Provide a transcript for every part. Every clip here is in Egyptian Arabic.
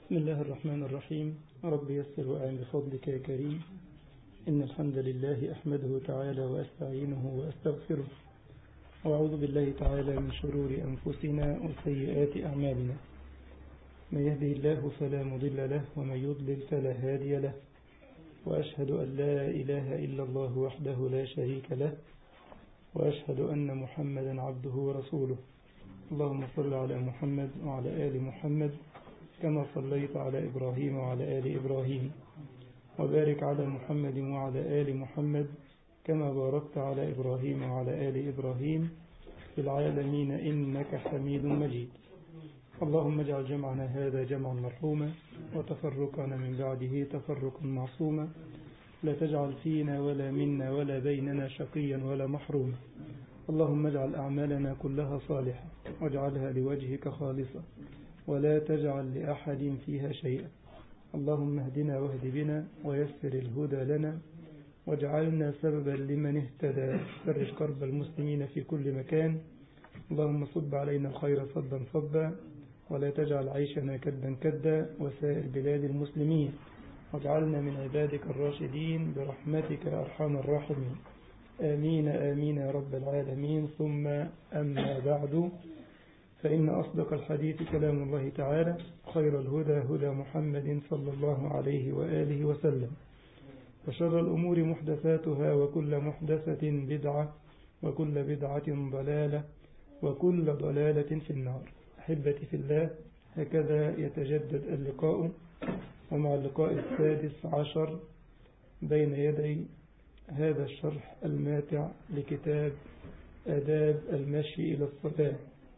بسم الله الرحمن الرحيم رب يسر وأعن بفضلك يا كريم إن الحمد لله أحمده تعالى وأستعينه وأستغفره وأعوذ بالله تعالى من شرور أنفسنا وسيئات أعمالنا من يهده الله فلا مضل له ومن يضلل فلا هادي له وأشهد أن لا إله إلا الله وحده لا شريك له وأشهد أن محمدا عبده ورسوله اللهم صل على محمد وعلى آل محمد كما صليت على إبراهيم وعلى آل إبراهيم وبارك على محمد وعلى آل محمد كما باركت على إبراهيم وعلى آل إبراهيم في العالمين إنك حميد مجيد اللهم اجعل جمعنا هذا جمعا مرحوما وتفرقنا من بعده تفرقا معصوما لا تجعل فينا ولا منا ولا بيننا شقيا ولا محروما اللهم اجعل أعمالنا كلها صالحة واجعلها لوجهك خالصة ولا تجعل لأحد فيها شيئا اللهم اهدنا واهد بنا ويسر الهدى لنا واجعلنا سببا لمن اهتدى فرج كرب المسلمين في كل مكان اللهم صب علينا الخير صبا صبا ولا تجعل عيشنا كدا كدا وسائر بلاد المسلمين واجعلنا من عبادك الراشدين برحمتك يا أرحم الراحمين آمين آمين يا رب العالمين ثم أما بعد فإن أصدق الحديث كلام الله تعالى خير الهدى هدى محمد صلى الله عليه وآله وسلم وشر الأمور محدثاتها وكل محدثة بدعة وكل بدعة ضلالة وكل ضلالة في النار أحبتي في الله هكذا يتجدد اللقاء ومع اللقاء السادس عشر بين يدي هذا الشرح الماتع لكتاب آداب المشي إلى الصلاة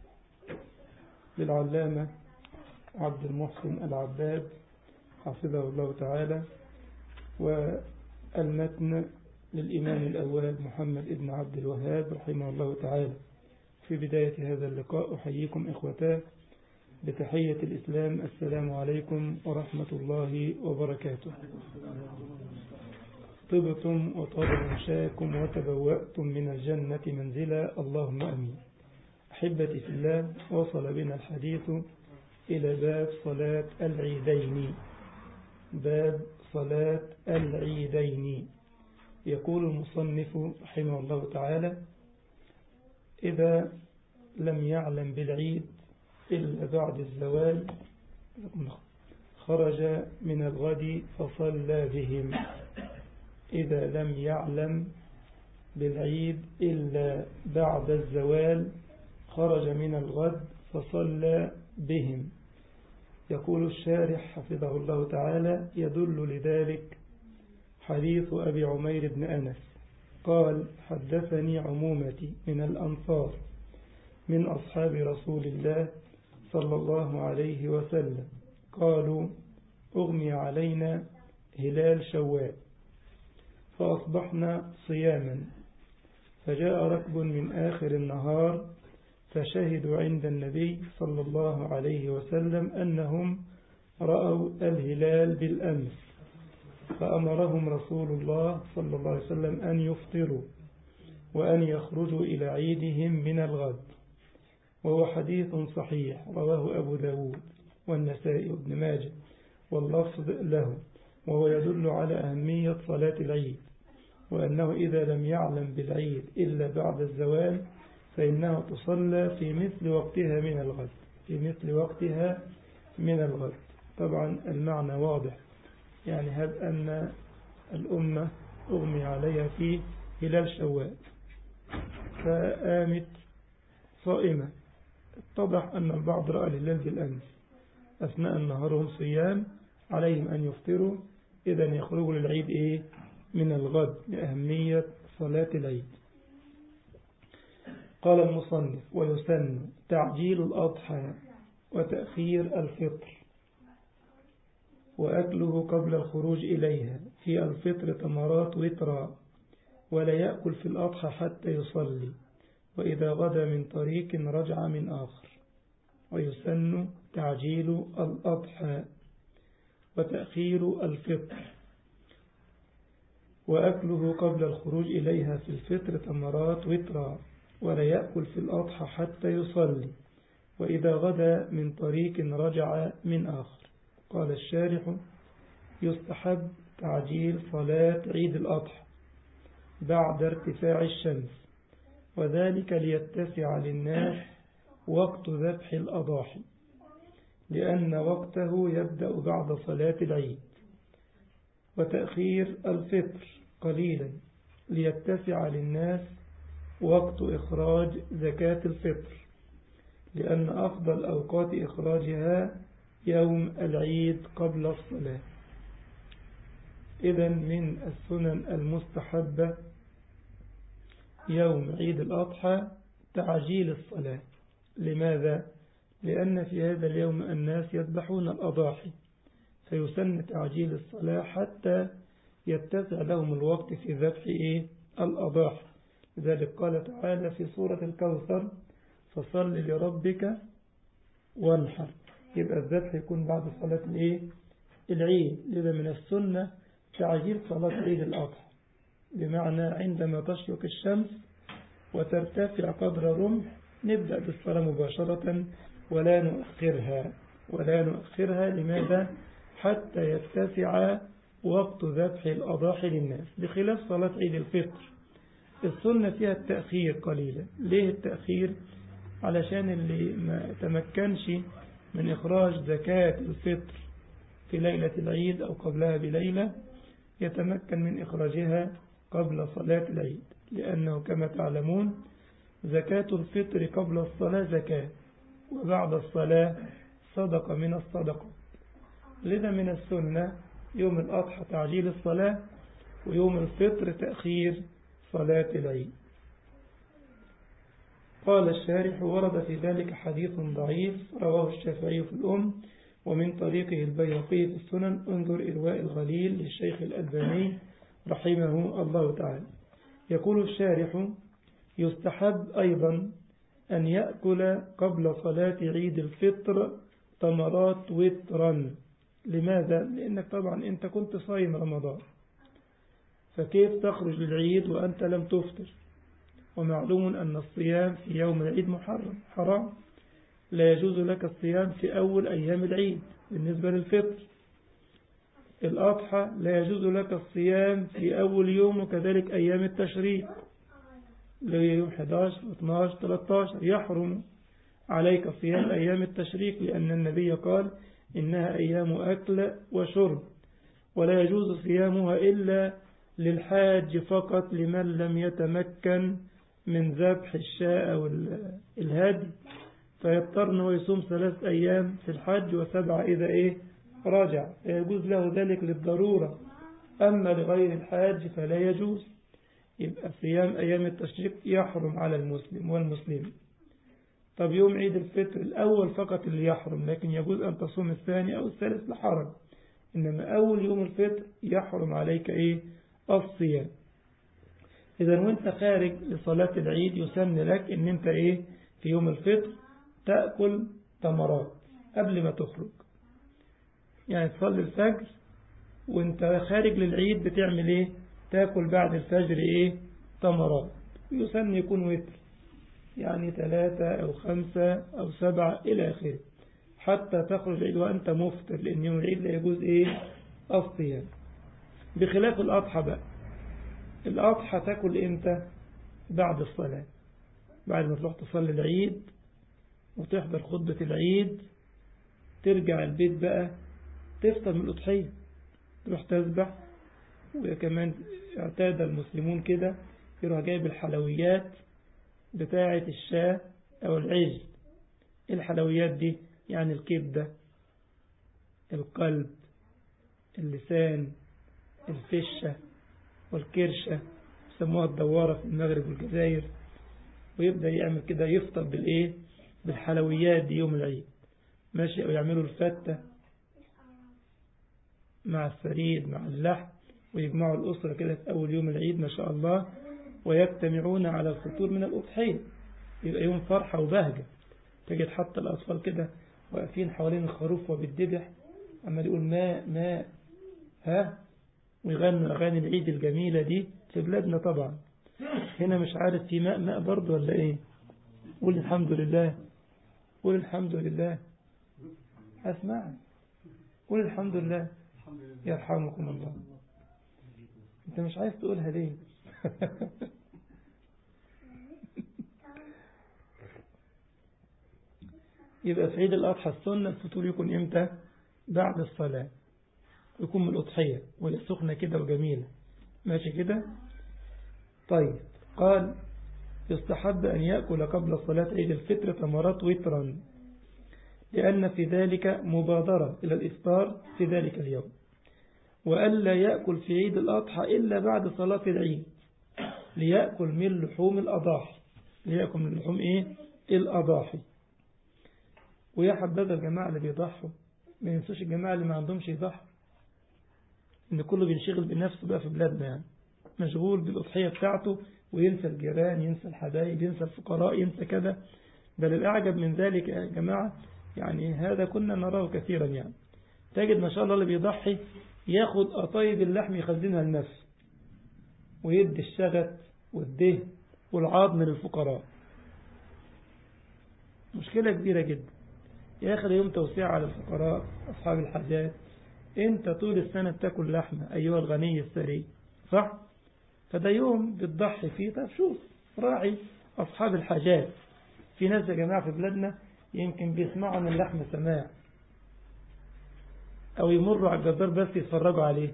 للعلامة عبد المحسن العباد حفظه الله تعالى والمتن للإمام الأول محمد ابن عبد الوهاب رحمه الله تعالى في بداية هذا اللقاء أحييكم إخوتاه بتحية الإسلام السلام عليكم ورحمة الله وبركاته طبتم وطاب مشاكم وتبوأتم من الجنة منزلا اللهم أمين أحبتي في الله وصل بنا الحديث إلى باب صلاة العيدين باب صلاة العيدين يقول المصنف رحمه الله تعالى إذا لم يعلم بالعيد إلا بعد الزوال خرج من الغد فصلى بهم إذا لم يعلم بالعيد إلا بعد الزوال خرج من الغد فصلى بهم يقول الشارح حفظه الله تعالى يدل لذلك حديث أبي عمير بن أنس قال حدثني عمومتي من الأنصار من أصحاب رسول الله صلى الله عليه وسلم قالوا أغمي علينا هلال شوال فأصبحنا صياما فجاء ركب من آخر النهار فشهدوا عند النبي صلى الله عليه وسلم أنهم رأوا الهلال بالأمس فأمرهم رسول الله صلى الله عليه وسلم أن يفطروا وأن يخرجوا إلى عيدهم من الغد وهو حديث صحيح رواه أبو داود والنسائي وابن ماجه واللفظ له وهو يدل على أهمية صلاة العيد وأنه إذا لم يعلم بالعيد إلا بعد الزوال فإنها تصلى في مثل وقتها من الغد في مثل وقتها من الغد طبعا المعنى واضح يعني هب أن الأمة أغمي عليها في هلال شوال فآمت صائمة اتضح أن البعض رأى الهلال بالأمس أثناء نهارهم صيام عليهم أن يفطروا إذا يخرجوا للعيد إيه من الغد لأهمية صلاة العيد قال المصنف ويسن تعجيل الأضحى وتأخير الفطر وأكله قبل الخروج إليها في الفطر تمرات وترا ولا يأكل في الأضحى حتى يصلي وإذا غدا من طريق رجع من آخر ويسن تعجيل الأضحى وتأخير الفطر وأكله قبل الخروج إليها في الفطر تمرات وترا ولا يأكل في الأضحى حتى يصلي وإذا غدا من طريق رجع من آخر قال الشارح يستحب تعجيل صلاة عيد الأضحى بعد ارتفاع الشمس وذلك ليتسع للناس وقت ذبح الأضاحي لأن وقته يبدأ بعد صلاة العيد وتأخير الفطر قليلا ليتسع للناس وقت إخراج زكاة الفطر لأن أفضل أوقات إخراجها يوم العيد قبل الصلاة إذا من السنن المستحبة يوم عيد الأضحى تعجيل الصلاة لماذا؟ لأن في هذا اليوم الناس يذبحون الأضاحي فيسن تعجيل الصلاة حتى يتسع لهم الوقت في ذبح إيه؟ الأضاحي لذلك قال تعالى في سورة الكوثر فصل لربك وانحر يبقى الذبح يكون بعد صلاة الإيه؟ العيد لذا من السنة تعجيل صلاة عيد الأضحى بمعنى عندما تشرق الشمس وترتفع قدر رمح نبدأ بالصلاة مباشرة ولا نؤخرها ولا نؤخرها لماذا حتى يتسع وقت ذبح الأضاحي للناس بخلاف صلاة عيد الفطر السنة فيها التأخير قليلا ليه التأخير علشان اللي ما تمكنش من إخراج زكاة الفطر في ليلة العيد أو قبلها بليلة يتمكن من إخراجها قبل صلاة العيد لأنه كما تعلمون زكاة الفطر قبل الصلاة زكاة وبعد الصلاة صدقة من الصدقة لذا من السنة يوم الأضحى تعجيل الصلاة ويوم الفطر تأخير صلاة العيد قال الشارح ورد في ذلك حديث ضعيف رواه الشافعي في الأم ومن طريقه البيهقي في السنن انظر إرواء الغليل للشيخ الألباني رحمه الله تعالى يقول الشارح يستحب أيضا أن يأكل قبل صلاة عيد الفطر تمرات وترا لماذا؟ لأنك طبعا أنت كنت صايم رمضان فكيف تخرج للعيد وأنت لم تفطر ومعلوم أن الصيام في يوم العيد محرم حرام لا يجوز لك الصيام في أول أيام العيد بالنسبة للفطر الأضحى لا يجوز لك الصيام في أول يوم وكذلك أيام التشريق اللي يوم 11 12 13 يحرم عليك صيام أيام التشريق لأن النبي قال إنها أيام أكل وشرب ولا يجوز صيامها إلا للحاج فقط لمن لم يتمكن من ذبح الشاء أو الهادي فيضطر أنه يصوم ثلاث أيام في الحج وسبعة إذا إيه رجع يجوز له ذلك للضرورة أما لغير الحاج فلا يجوز يبقى صيام أيام التشريق يحرم على المسلم والمسلم طب يوم عيد الفطر الأول فقط اللي يحرم لكن يجوز أن تصوم الثاني أو الثالث لحرم إنما أول يوم الفطر يحرم عليك إيه الصيام إذا وانت خارج لصلاة العيد يسن لك إن انت إيه في يوم الفطر تأكل تمرات قبل ما تخرج يعني تصلي الفجر وانت خارج للعيد بتعمل ايه تاكل بعد الفجر ايه تمرات يسن يكون وتر يعني ثلاثة أو خمسة أو سبعة إلى آخره حتى تخرج العيد وأنت مفطر لأن يوم العيد لا يجوز إيه الصيام بخلاف الأضحى بقى الأضحى تاكل إمتى بعد الصلاة بعد ما تروح تصلي العيد وتحضر خطبة العيد ترجع البيت بقى تفطر من الأضحية تروح تذبح وكمان اعتاد المسلمون كده يروح جايب الحلويات بتاعة الشاة أو العجل الحلويات دي يعني الكبدة القلب اللسان الفشة والكرشة يسموها الدوارة في المغرب والجزائر ويبدأ يعمل كده يفطر بالإيه بالحلويات دي يوم العيد ماشي أو يعملوا الفتة مع الثريد مع اللحم ويجمعوا الأسرة كده في أول يوم العيد ما شاء الله ويجتمعون على الفطور من الأضحية يبقى يوم فرحة وبهجة تجد حتى الأطفال كده واقفين حوالين الخروف وبالذبح عمال يقول ماء ماء ها ويغنوا أغاني العيد الجميلة دي في بلادنا طبعا هنا مش عارف في ماء ماء برضه ولا ايه قول الحمد لله قول الحمد لله أسمع قول الحمد لله يرحمكم الله انت مش عايز تقولها ليه يبقى في عيد الأضحى السنة الفطور يكون إمتى بعد الصلاة يكون من الأضحية وهي سخنة كده وجميلة ماشي كده طيب قال يستحب أن يأكل قبل صلاة عيد الفطر تمرات وترا لأن في ذلك مبادرة إلى الإفطار في ذلك اليوم وألا يأكل في عيد الأضحى إلا بعد صلاة العيد ليأكل من لحوم الأضاحي ليأكل من لحوم إيه الأضاحي ويا حبذا الجماعة اللي بيضحوا ما ينسوش الجماعة اللي ما عندهمش يضحوا إن كله بينشغل بنفسه بقى في بلادنا يعني مشغول بالأضحية بتاعته وينسى الجيران ينسى الحبايب ينسى الفقراء ينسى كذا بل الأعجب من ذلك يا جماعة يعني هذا كنا نراه كثيرا يعني تجد ما شاء الله اللي بيضحي ياخد قطايب اللحم يخزنها لنفسه ويدي الشغت والدهن والعظم للفقراء مشكلة كبيرة جدا ياخد يوم توسيع على الفقراء أصحاب الحاجات انت طول السنة بتاكل لحمة أيها الغني الثري صح فده يوم بتضحي فيه طب شوف راعي أصحاب الحاجات في ناس يا جماعة في بلادنا يمكن بيسمعوا عن اللحم سماع أو يمروا على الجزار بس يتفرجوا عليه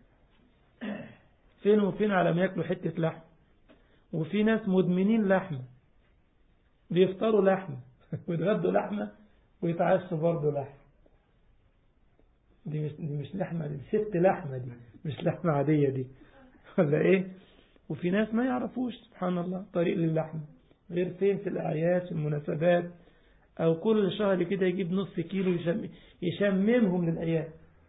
فين وفين على ما ياكلوا حتة لحم وفي ناس مدمنين لحمة بيفطروا لحمة ويتغدوا لحمة ويتعشوا برضه لحم دي مش, دي مش لحمة دي ست لحمة دي مش لحمة عادية دي ولا ايه وفي ناس ما يعرفوش سبحان الله طريق للحمة غير فين في الأعياد في المناسبات أو كل شهر كده يجيب نص كيلو يشم يشممهم للعيال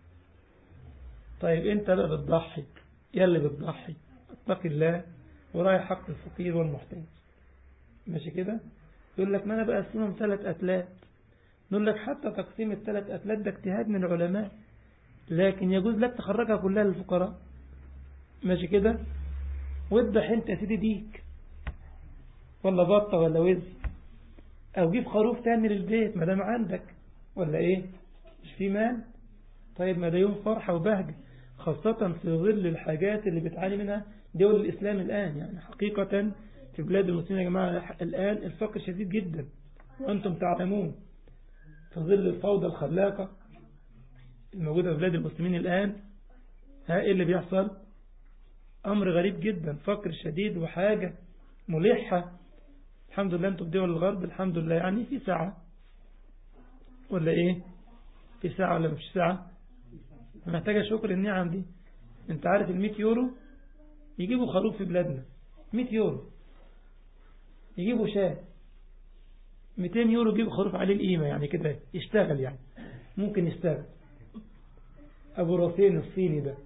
طيب انت بقى بتضحي يلي بتضحي اتق الله وراعي حق الفقير والمحتاج ماشي كده يقول لك ما انا بقسمهم ثلاث اتلات نقول لك حتى تقسيم الثلاث اتلات ده اجتهاد من العلماء لكن يجوز لك تخرجها كلها للفقراء ماشي كده واذبح انت يا سيدي ديك ولا بطة ولا وز او جيب خروف تاني للبيت ما دام عندك ولا ايه مش في مال طيب ما ده يوم فرحة وبهجة خاصة في ظل الحاجات اللي بتعاني منها دول الإسلام الآن يعني حقيقة في بلاد المسلمين يا جماعة الآن الفقر شديد جدا وأنتم تعلمون في ظل الفوضى الخلاقة الموجودة في بلاد المسلمين الآن ها إيه اللي بيحصل أمر غريب جدا فقر شديد وحاجة ملحة الحمد لله أنتم بدول الغرب الحمد لله يعني في ساعة ولا إيه في ساعة ولا مش ساعة محتاجة شكر النعم دي انت عارف ال 100 يورو يجيبوا خروف في بلادنا 100 يورو يجيبوا شاة 200 يورو يجيبوا خروف عليه القيمة يعني كده يشتغل يعني ممكن يشتغل أبو راسين الصيني ده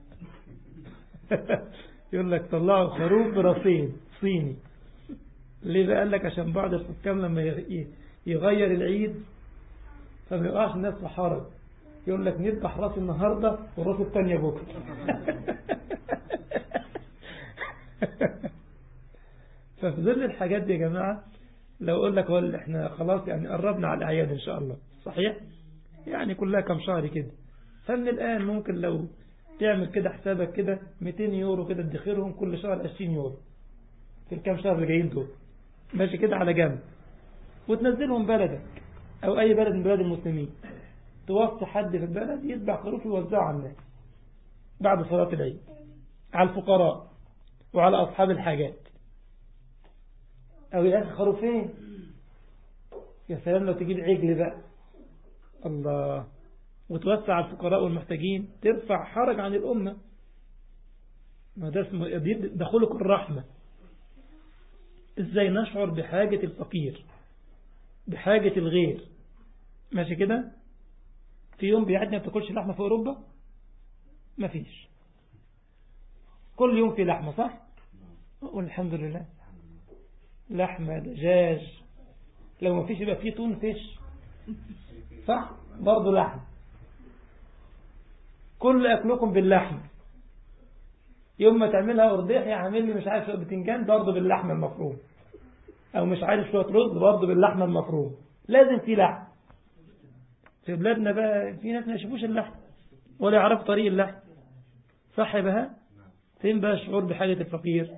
يقول لك طلعوا خروف براسين صيني ليه بقى قال لك عشان بعض الحكام لما يغير العيد فما يقعش الناس في حرج يقول لك نذبح راس النهاردة والراس الثانية بكرة ففي ظل الحاجات دي يا جماعة لو أقول لك هو احنا خلاص يعني قربنا على الأعياد إن شاء الله صحيح يعني كلها كم شهر كده فمن الآن ممكن لو تعمل كده حسابك كده 200 يورو كده تدخرهم كل شهر 20 يورو في الكام شهر اللي جايين دول ماشي كده على جنب وتنزلهم بلدك أو أي بلد من بلاد المسلمين توصي حد في البلد يذبح خروف يوزعه على الناس بعد صلاة العيد على الفقراء وعلى أصحاب الحاجات أو يا أخي خروفين يا سلام لو تجيب عجل بقى الله وتوسع على الفقراء والمحتاجين ترفع حرج عن الأمة ما ده اسمه ده خلق الرحمة ازاي نشعر بحاجة الفقير بحاجة الغير ماشي كده في يوم بيعدي ما بتاكلش لحمة في أوروبا ما فيش كل يوم في لحمة صح والحمد لله لحمة دجاج لو ما فيش يبقى فيه تون فيش صح برضه لحم كل أكلكم باللحم يوم ما تعملها أرضيح يعمل لي مش عارف بتنجان برضه باللحمة المفروم أو مش عارف شوية رز برضه باللحمة المفروم لازم في لحم في بلادنا بقى في ناس ما يشوفوش اللحم ولا يعرف طريق اللحم صح بها فين بقى الشعور بحاجة الفقير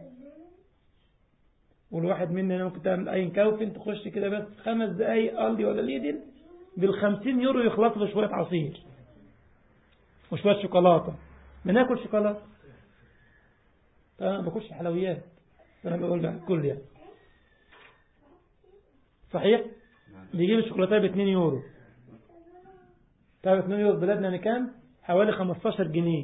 والواحد مننا ممكن تعمل أي كوف تخش كده بس خمس دقايق قلبي ولا ليدل بالخمسين يورو يخلص له شوية عصير وشوية شوكولاتة بناكل شوكولاتة أنا ما باكلش حلويات أنا بقول لك كل يعني صحيح بيجيب الشوكولاتة ب 2 يورو تعرف 2 يورو في بلادنا يعني كام حوالي 15 جنيه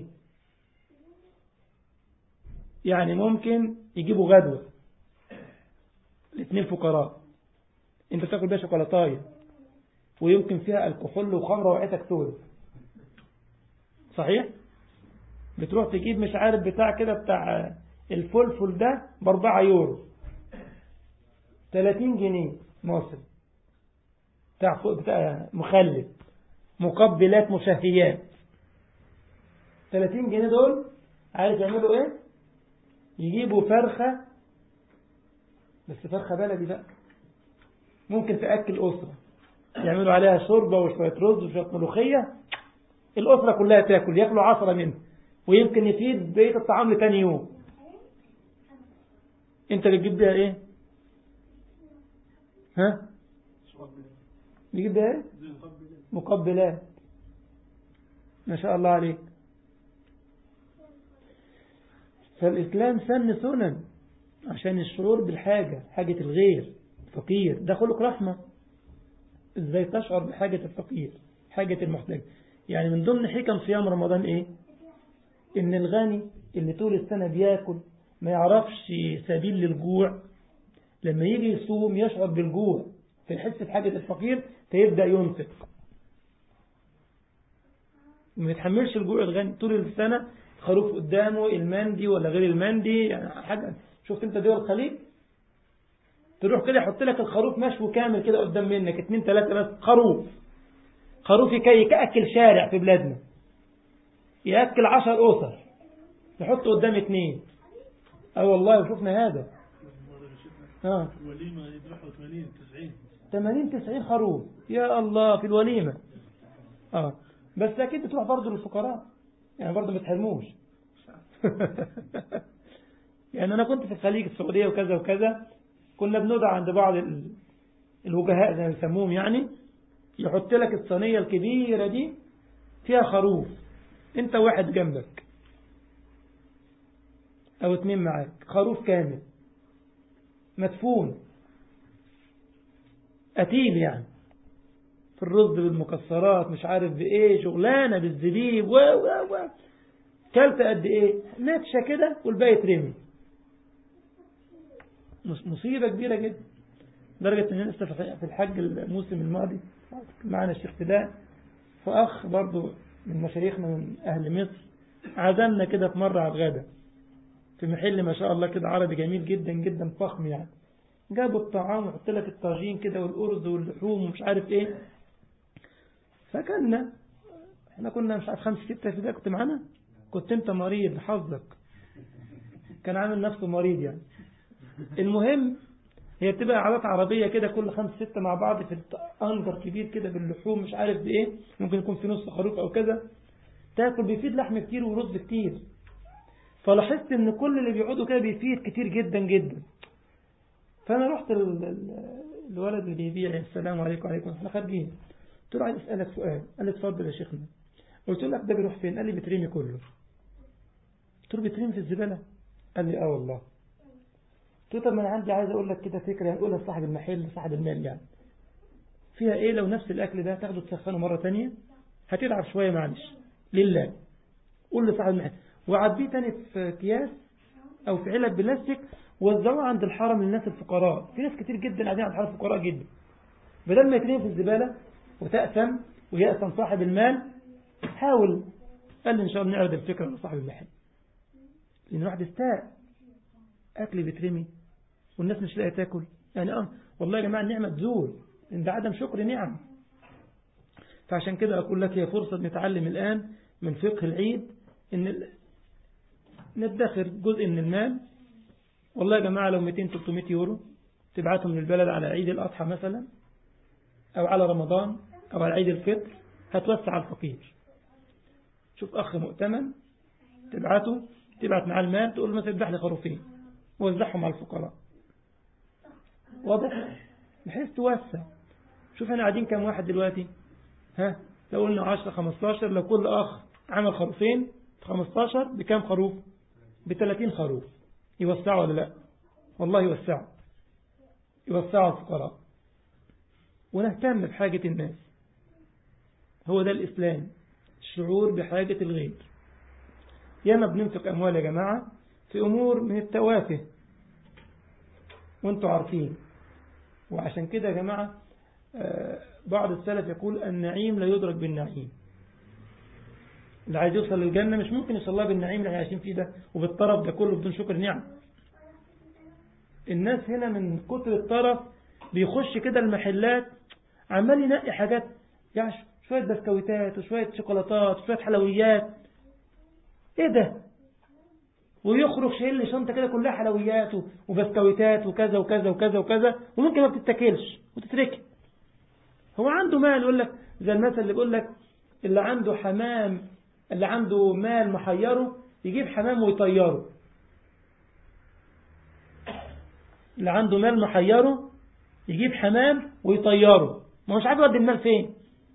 يعني ممكن يجيبوا غدوة الاثنين فقراء انت تاكل بيها شوكولاتايه ويمكن فيها الكحول وخمره وعيتك سودة صحيح بتروح تجيب مش عارف بتاع كده بتاع الفلفل ده باربعة يورو 30 جنيه مصري بتاع بتاع مخلل مقبلات مشهيات 30 جنيه دول عارف يعملوا ايه يجيبوا فرخة بس فرخة بلدي بقى ممكن تأكل أسرة يعملوا عليها شوربة وشوية رز وشوية ملوخية الأسرة كلها تاكل ياكلوا عشرة منه ويمكن يفيد بقية الطعام لتاني يوم انت بتجيب بيها ايه ها بتجيب بيها ايه مقبلات ما شاء الله عليك فالإسلام سن سنن عشان الشعور بالحاجة حاجة الغير فقير ده خلق رحمة ازاي تشعر بحاجة الفقير حاجة المحتاج يعني من ضمن حكم صيام رمضان ايه ان الغني اللي طول السنة بياكل ما يعرفش سبيل للجوع لما يجي يصوم يشعر بالجوع فيحس بحاجة الفقير فيبدأ ينفق ما يتحملش الجوع الغني طول السنة خروف قدامه المندي ولا غير المندي يعني حاجة شفت انت دول الخليج تروح كده يحط لك الخروف مشوي كامل كده قدام منك اتنين تلاتة بس خروف خروف يكي كأكل شارع في بلادنا يأكل عشر أسر يحط قدام اتنين اه والله وشفنا هذا اه وليمة يذبحوا 80 90 80 90 خروف يا الله في الوليمة اه بس اكيد بتروح برضه للفقراء يعني برضه ما تحرموش يعني انا كنت في الخليج السعودية وكذا وكذا كنا بنودع عند بعض ال- الوجهاء زي ما يسموهم يعني يحط لك الصينية الكبيرة دي فيها خروف انت واحد جنبك او اتنين معاك خروف كامل مدفون قتيل يعني في الرز بالمكسرات مش عارف بايه شغلانه بالزبيب و و و كلت قد ايه نتشه كده والباقي اترمي مص- مصيبه كبيره جدا لدرجه ان لسه في الحج الموسم الماضي معنا الشيخ فداء فاخ برضو من مشايخنا من اهل مصر عزمنا كده في مره على الغداء في محل ما شاء الله كده عربي جميل جدا جدا فخم يعني جابوا الطعام وحط لك الطاجين كده والأرز واللحوم ومش عارف ايه فكلنا احنا كنا مش عارف خمس ستة في ده كنت معانا كنت انت مريض حظك كان عامل نفسه مريض يعني المهم هي بتبقى عادات عربية كده كل خمس ستة مع بعض في أنجر كبير كده باللحوم مش عارف بإيه ممكن يكون في نص خروف أو كذا تاكل بيفيد لحم كتير ورز كتير فلاحظت ان كل اللي بيقعدوا كده بيفيد كتير جدا جدا فانا رحت ال- ال- الولد اللي بيبيع السلام عليكم وعليكم احنا خارجين قلت له عايز اسالك سؤال قال لي اتفضل يا شيخنا قلت له ده بيروح فين قال لي بيترمي كله قلت له بيترمي في الزباله قال لي اه والله قلت له طب ما انا عندي عايز اقول لك كده فكره هقولها لصاحب المحل صاحب المال يعني فيها ايه لو نفس الاكل ده تاخده تسخنه مره تانية هتلعب شويه معلش لله قول لصاحب المحل وعبيه تاني في اكياس او في علب بلاستيك وزعوه عند الحرم للناس الفقراء في ناس كتير جدا قاعدين عند الحرم فقراء جدا بدل ما يترمي في الزبالة وتأثم ويأثم صاحب المال حاول قال لي ان شاء الله نعرض الفكرة لصاحب المحل لان الواحد يستاء اكل بيترمي والناس مش لاقيه تاكل يعني اه والله يا جماعه النعمه تزول ان ده عدم شكر نعم فعشان كده اقول لك هي فرصه نتعلم الان من فقه العيد ان ال- ندخر جزء من المال والله يا جماعة لو 200 300 يورو تبعتهم للبلد على عيد الأضحى مثلا أو على رمضان أو على عيد الفطر هتوسع الفقير شوف أخ مؤتمن تبعته تبعت معاه المال تقول له مثلا اذبح لي خروفين ووزعهم على الفقراء واضح بحيث توسع شوف احنا قاعدين كام واحد دلوقتي ها لو قلنا 10 15 لو كل أخ عمل خروفين 15 بكام خروف ب 30 خروف يوسعوا ولا لا والله يوسعوا يوسعوا الفقراء ونهتم بحاجة الناس هو ده الإسلام الشعور بحاجة الغير ياما بننفق أموال يا جماعة في أمور من التوافه وانتوا عارفين وعشان كده يا جماعة بعض السلف يقول النعيم لا يدرك بالنعيم اللي عايز يوصل للجنة مش ممكن يوصل لها بالنعيم اللي احنا عايشين فيه ده وبالطرف ده كله بدون شكر نعم الناس هنا من كتر الطرف بيخش كده المحلات عمال ينقي حاجات يعني شوية بسكويتات وشوية شوكولاتات وشوية حلويات ايه ده ويخرج شايل لي شنطة كده كلها حلويات وبسكويتات وكذا وكذا وكذا وكذا وممكن ما بتتاكلش وتتركي هو عنده مال يقول لك زي المثل اللي بيقول لك اللي عنده حمام اللي عنده مال محيره يجيب حمام ويطيره اللي عنده مال محيره يجيب حمام ويطيره ما مش عارف يودي المال فين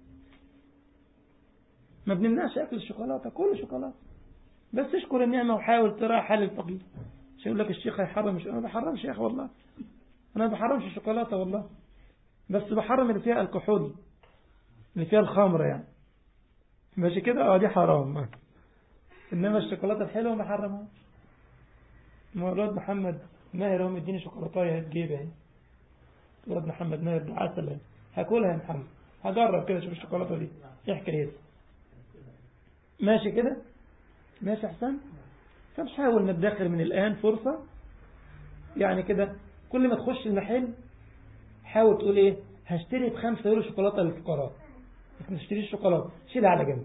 ما بنمنعش اكل الشوكولاته كل شوكولاته بس اشكر النعمه وحاول ترى حل الفقير مش يقول لك الشيخ هيحرم مش انا ما بحرمش يا اخي والله انا ما بحرمش الشوكولاته والله بس بحرم اللي فيها الكحول اللي فيها الخمره يعني ماشي كده اه دي حرام انما الشوكولاته الحلوه ما حرمها الواد محمد ماهر هو مديني شوكولاتايه هتجيبها اهي الواد محمد ماهر ده عسل هاكلها يا محمد هجرب كده اشوف الشوكولاته دي ايه حكايتها ماشي كده ماشي احسن فنحاول ندخر من الان فرصه يعني كده كل ما تخش المحل حاول تقول ايه هشتري بخمسة يورو شوكولاته للفقراء ما تشتريش شوكولاته شيلها على جنب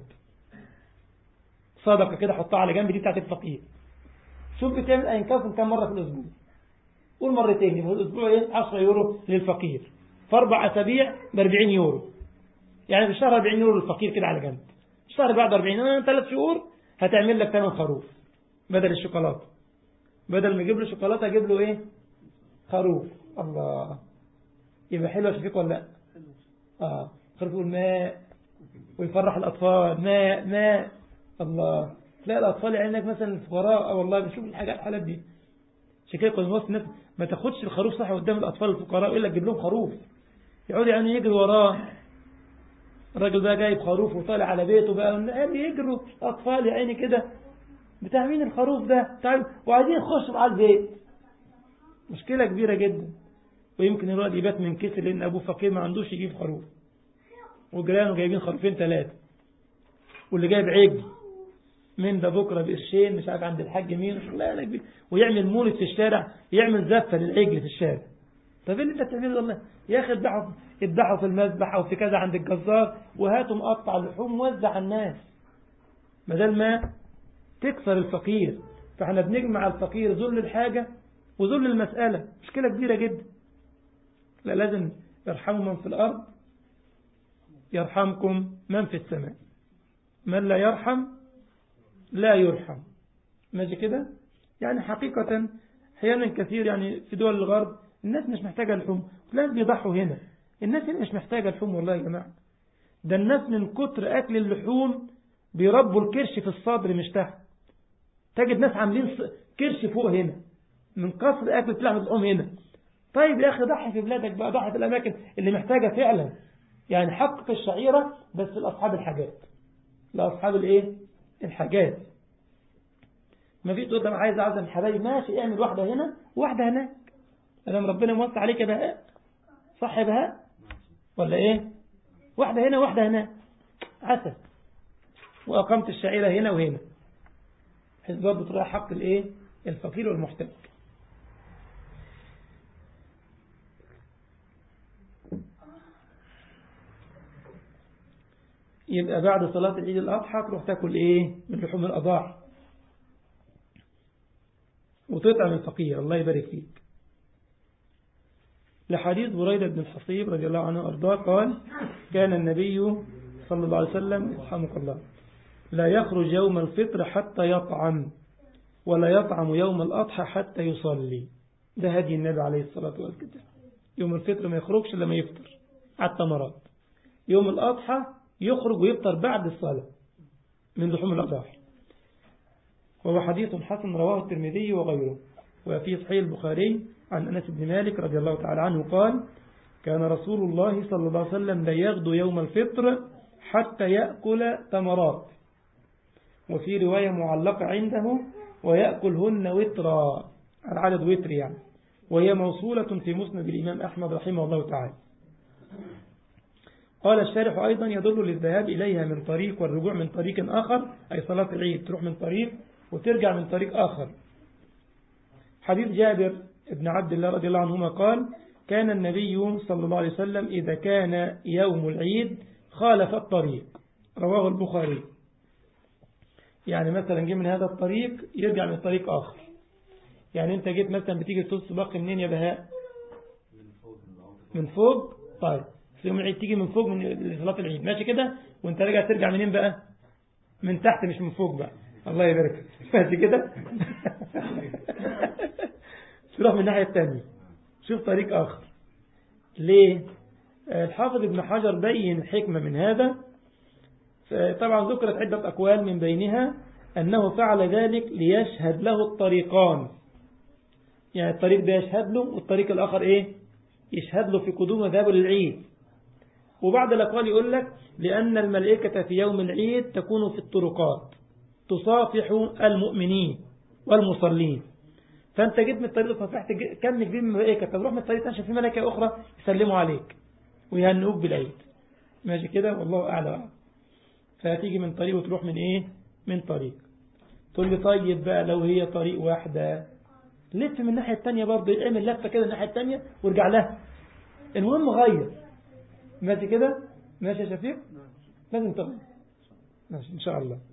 صدقه كده حطها على جنب دي بتاعت الفقير شوف بتعمل انكاف كم مره في الاسبوع قول مرتين يبقى الاسبوع ايه 10 يورو للفقير في اربع اسابيع ب 40 يورو يعني في الشهر 40 يورو للفقير كده على جنب الشهر بعد 40 ثلاث شهور هتعمل لك ثمن خروف بدل الشوكولاته بدل ما يجيب له شوكولاته اجيب له ايه خروف الله يبقى حلوه شفيق ولا لا اه خروف يقول ماء ويفرح الاطفال ماء ماء الله تلاقي الاطفال عينك مثلا الفقراء والله بنشوف الحاجات الحالات دي عشان كده كنا الناس ما تاخدش الخروف صح قدام الاطفال الفقراء الا تجيب لهم خروف يقعدوا يعني يجري وراه الراجل ده جايب خروف وطالع على بيته بقى يجروا اطفال يا عيني كده بتاع مين الخروف ده تعال وعايزين يخشوا على البيت مشكله كبيره جدا ويمكن الواد يبات من كسر لان ابوه فقير ما عندوش يجيب خروف وجيرانه جايبين خروفين ثلاثه واللي جايب عجل من ده بكره بقرشين مش عارف عند الحاج مين لا لا ويعمل مولد في الشارع يعمل زفه للعجل في الشارع طب ايه اللي انت بتعمله والله يا اخي اذبحوا اذبحوا في المذبح او في كذا عند الجزار وهاتوا مقطع اللحوم وزع على الناس بدل ما تكسر الفقير فاحنا بنجمع الفقير ذل الحاجه وذل المساله مشكله كبيره جدا لا لازم يرحموا من في الارض يرحمكم من في السماء من لا يرحم لا يرحم ماشي كده يعني حقيقة أحيانا كثير يعني في دول الغرب الناس مش محتاجة لحوم الناس بيضحوا هنا الناس هنا مش محتاجة لحوم والله يا جماعة ده الناس من كتر أكل اللحوم بيربوا الكرش في الصدر مش تحت تجد ناس عاملين كرش فوق هنا من كثر أكل لحم اللحوم هنا طيب يا أخي ضحي في بلادك بقى ضحي في الأماكن اللي محتاجة فعلا يعني حقق الشعيرة بس لأصحاب الحاجات لأصحاب الإيه الحاجات ما في تقول انا عايز اعزم حبايبي ماشي اعمل واحده هنا وواحده هناك ادام ربنا موسع عليك يا بهاء صح يا بهاء ولا ايه واحده هنا واحده هناك عسل واقمت الشعيره هنا وهنا بحيث برضه تراعي حق الايه الفقير والمحتاج يبقى بعد صلاة العيد الأضحى تروح تاكل إيه من لحوم الأضاحي وتطعم الفقير الله يبارك فيك لحديث بريدة بن الحصيب رضي الله عنه وأرضاه قال كان النبي صلى الله عليه وسلم يرحمك الله لا يخرج يوم الفطر حتى يطعم ولا يطعم يوم الأضحى حتى يصلي ده هدي النبي عليه الصلاة والسلام يوم الفطر ما يخرجش لما يفطر على التمرات يوم الأضحى يخرج ويفطر بعد الصلاة من لحوم الأضاحي وهو حديث حسن رواه الترمذي وغيره وفي صحيح البخاري عن أنس بن مالك رضي الله تعالى عنه قال كان رسول الله صلى الله عليه وسلم لا يغدو يوم الفطر حتى يأكل تمرات وفي رواية معلقة عنده ويأكلهن وترا العدد وتر يعني وهي موصولة في مسند الإمام أحمد رحمه الله تعالى قال الشارح أيضا يدل للذهاب إليها من طريق والرجوع من طريق آخر أي صلاة العيد تروح من طريق وترجع من طريق آخر حديث جابر ابن عبد الله رضي الله عنهما قال كان النبي صلى الله عليه وسلم إذا كان يوم العيد خالف الطريق رواه البخاري يعني مثلا جه من هذا الطريق يرجع من طريق آخر يعني انت جيت مثلا بتيجي تص باقي منين يا بهاء من فوق طيب في يوم العيد تيجي من فوق من صلاة العيد ماشي كده وانت راجع ترجع منين بقى من تحت مش من فوق بقى الله يبارك ماشي كده تروح من الناحية الثانية شوف طريق آخر ليه الحافظ ابن حجر بين الحكمة من هذا طبعا ذكرت عدة أقوال من بينها أنه فعل ذلك ليشهد له الطريقان يعني الطريق ده يشهد له والطريق الآخر إيه يشهد له في قدوم ذهابه للعيد وبعض الأقوال يقول لك لأن الملائكة في يوم العيد تكون في الطرقات تصافح المؤمنين والمصلين فأنت جيت من الطريق صفحت كم كبير من الملائكة تروح من الطريق تنشف في ملائكة أخرى يسلموا عليك ويهنئوك بالعيد ماشي كده والله أعلى وأعلم فهتيجي من طريق وتروح من إيه من طريق تقول لي طيب بقى لو هي طريق واحدة لف من الناحية التانية برضه اعمل لفة كده الناحية التانية وارجع لها المهم غير ماشي كده ماشي يا شفيق لازم تغير ماشي إن شاء الله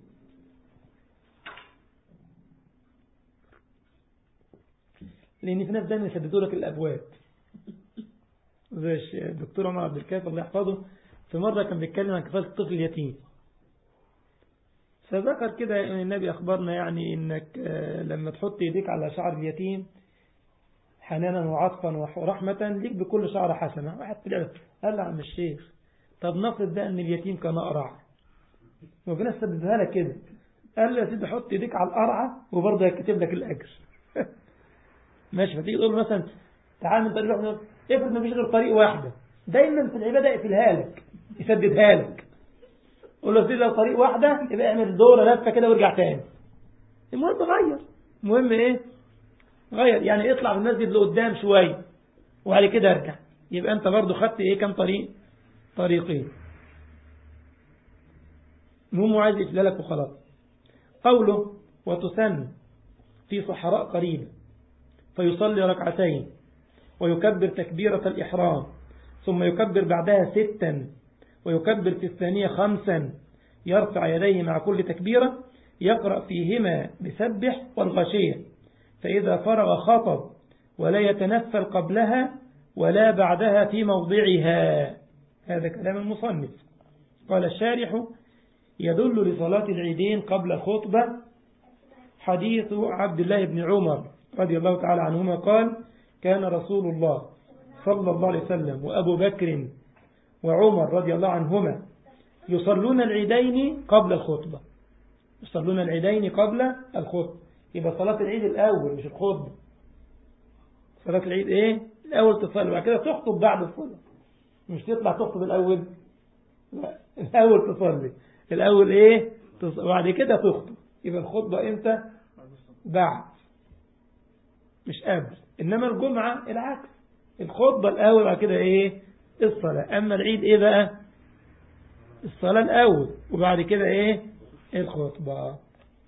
لأن في ناس دايما يسددوا لك الأبواب زي الدكتور عمر عبد الكافي الله يحفظه في مرة كان بيتكلم عن كفالة الطفل اليتيم فذكر كده ان النبي أخبرنا يعني إنك لما تحط يديك على شعر اليتيم حنانا وعطفا ورحمة ليك بكل شعر حسنة واحد طلع قال له عم الشيخ طب نفرض بقى ان اليتيم كان أقرع وفي سددها لك كده قال له يا سيدي حط يديك على القرعة وبرضه هيكتب لك الأجر ماشي فتيجي تقول مثلا تعال من طريق واحدة افرض ما فيش غير طريق واحدة دايما في العبادة يقفلها لك يسددها لك قول له سيدي لو طريق واحدة يبقى اعمل دورة لفة كده وارجع تاني المهم غير المهم ايه غير يعني اطلع من المسجد لقدام شوية وبعد كده ارجع يبقى انت برضو خدت ايه كم طريق طريقين المهم عايز يقفلها وخلاص قوله وتسن في صحراء قريبة فيصلي ركعتين ويكبر تكبيرة الإحرام ثم يكبر بعدها ستا ويكبر في الثانية خمسا يرفع يديه مع كل تكبيرة يقرأ فيهما بسبح والغشية فإذا فرغ خطب ولا يتنفل قبلها ولا بعدها في موضعها هذا كلام المصنف قال الشارح يدل لصلاة العيدين قبل الخطبة حديث عبد الله بن عمر رضي الله تعالى عنهما قال كان رسول الله صلى الله عليه وسلم وأبو بكر وعمر رضي الله عنهما يصلون العيدين قبل الخطبة يصلون العيدين قبل الخطبة يبقى صلاة العيد الأول مش الخطبة صلاة العيد إيه الأول تصلي وبعد كده تخطب بعد الصلاة مش تطلع تخطب الأول لا الأول تصلي الأول إيه وبعد كده تخطب يبقى الخطبة إمتى بعد مش قبل إنما الجمعة العكس الخطبة الأول بعد كده إيه الصلاة أما العيد إيه بقى الصلاة الأول وبعد كده إيه الخطبة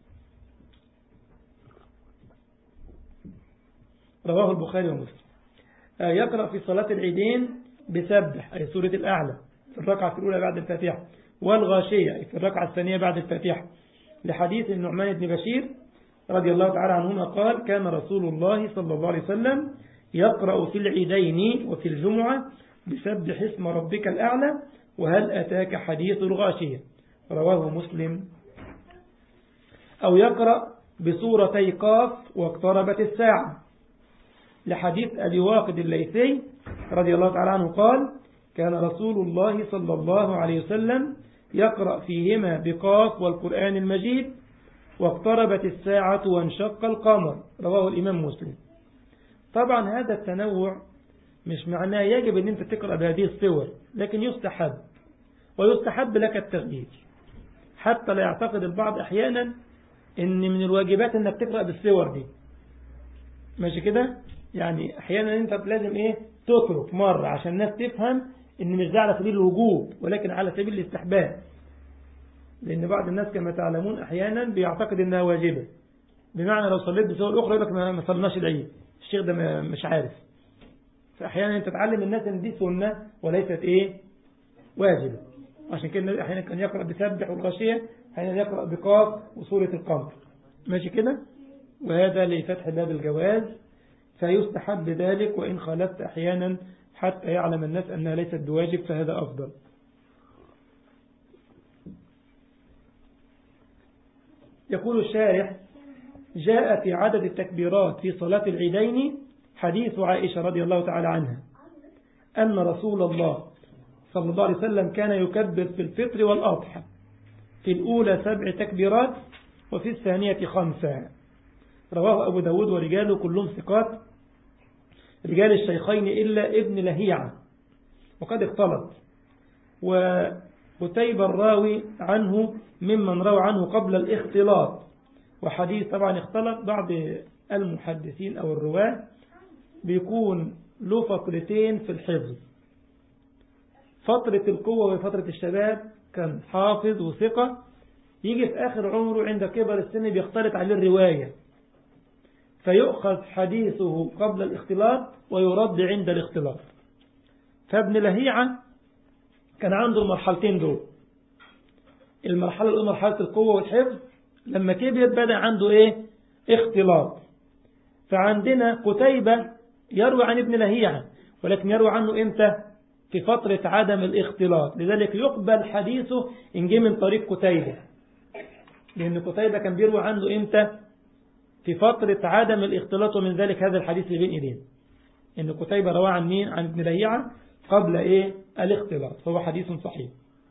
رواه البخاري ومسلم يقرأ في صلاة العيدين بسبح أي سورة الأعلى في الركعة الأولى بعد الفاتحة والغاشية أي في الركعة الثانية بعد الفاتحة لحديث النعمان بن بشير رضي الله تعالى عنهما قال كان رسول الله صلى الله عليه وسلم يقرأ في العيدين وفي الجمعة بسبح اسم ربك الأعلى وهل أتاك حديث الغاشية رواه مسلم أو يقرأ بسورتي قاف واقتربت الساعة لحديث أبي واقد الليثي رضي الله تعالى عنه قال كان رسول الله صلى الله عليه وسلم يقرأ فيهما بقاف والقرآن المجيد واقتربت الساعة وانشق القمر رواه الإمام مسلم طبعا هذا التنوع مش معناه يجب أن أنت تقرأ بهذه الصور لكن يستحب ويستحب لك التغيير حتى لا يعتقد البعض أحيانا أن من الواجبات أنك تقرأ بالصور دي ماشي كده يعني أحيانا أنت لازم إيه تترك مرة عشان الناس تفهم أن مش ده على سبيل الوجوب ولكن على سبيل الاستحباب لأن بعض الناس كما تعلمون أحيانا بيعتقد أنها واجبة بمعنى لو صليت بصور أخرى يقول لك ما صلناش العيد الشيخ ده مش عارف فأحيانا أنت تعلم الناس أن دي سنة وليست إيه واجبة عشان كده أحيانا كان يقرأ بسبح والغاشية أحيانا يقرأ بقاف وسورة القمر ماشي كده وهذا لفتح باب الجواز فيستحب ذلك وإن خالفت أحيانا حتى يعلم الناس أنها ليست بواجب فهذا أفضل يقول الشارح جاء في عدد التكبيرات في صلاة العيدين حديث عائشة رضي الله تعالى عنها أن رسول الله صلى الله عليه وسلم كان يكبر في الفطر والأضحى في الأولى سبع تكبيرات وفي الثانية خمسة رواه أبو داود ورجاله كلهم ثقات رجال الشيخين إلا ابن لهيعة وقد اختلط وقتيب الراوي عنه ممن روى عنه قبل الاختلاط وحديث طبعا اختلط بعض المحدثين أو الرواة بيكون له فترتين في الحفظ فترة القوة وفترة الشباب كان حافظ وثقة يجي في آخر عمره عند كبر السن بيختلط عليه الرواية فيؤخذ حديثه قبل الاختلاط ويرد عند الاختلاط فابن لهيعة كان عنده المرحلتين دول المرحلة الأولى مرحلة القوة والحفظ لما كبر بدأ عنده إيه اختلاط فعندنا قتيبة يروي عن ابن لهيعة ولكن يروي عنه إمتى في فترة عدم الاختلاط لذلك يقبل حديثه إن جه من طريق قتيبة لأن قتيبة كان بيروي عنه إمتى في فترة عدم الاختلاط ومن ذلك هذا الحديث اللي بين إيدين إن قتيبة رواه عن مين عن ابن لهيعة قبل إيه الاختلاط فهو حديث صحيح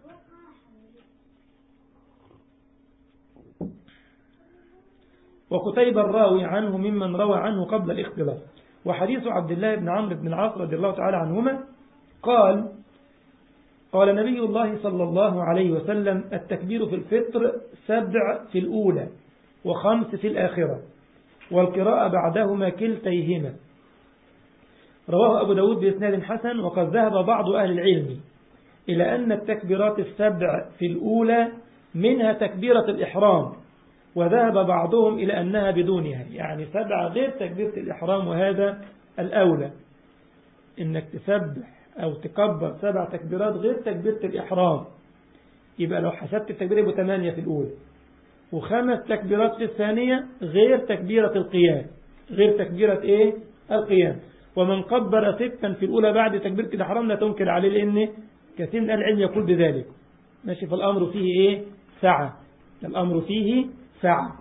وقتيبة الراوي عنه ممن روى عنه قبل الاختلاط وحديث عبد الله بن عمرو بن العاص رضي الله تعالى عنهما قال قال نبي الله صلى الله عليه وسلم التكبير في الفطر سبع في الأولى وخمس في الآخرة والقراءة بعدهما كلتيهما رواه أبو داود بإسناد حسن وقد ذهب بعض أهل العلم إلى أن التكبيرات السبع في الأولى منها تكبيرة الإحرام وذهب بعضهم إلى أنها بدونها يعني سبع غير تكبيرة الإحرام وهذا الأولى إنك تسبح أو تكبر سبع تكبيرات غير تكبيرة الإحرام يبقى لو حسبت التكبير يبقى ثمانية في الأولى وخمس تكبيرات في الثانية غير تكبيرة القيام غير تكبيرة إيه القيام ومن كبر ستا في الأولى بعد تكبيرة الإحرام لا تنكر عليه لأن كثير من العلم يقول بذلك ماشي فالأمر فيه إيه سعة الأمر فيه سعة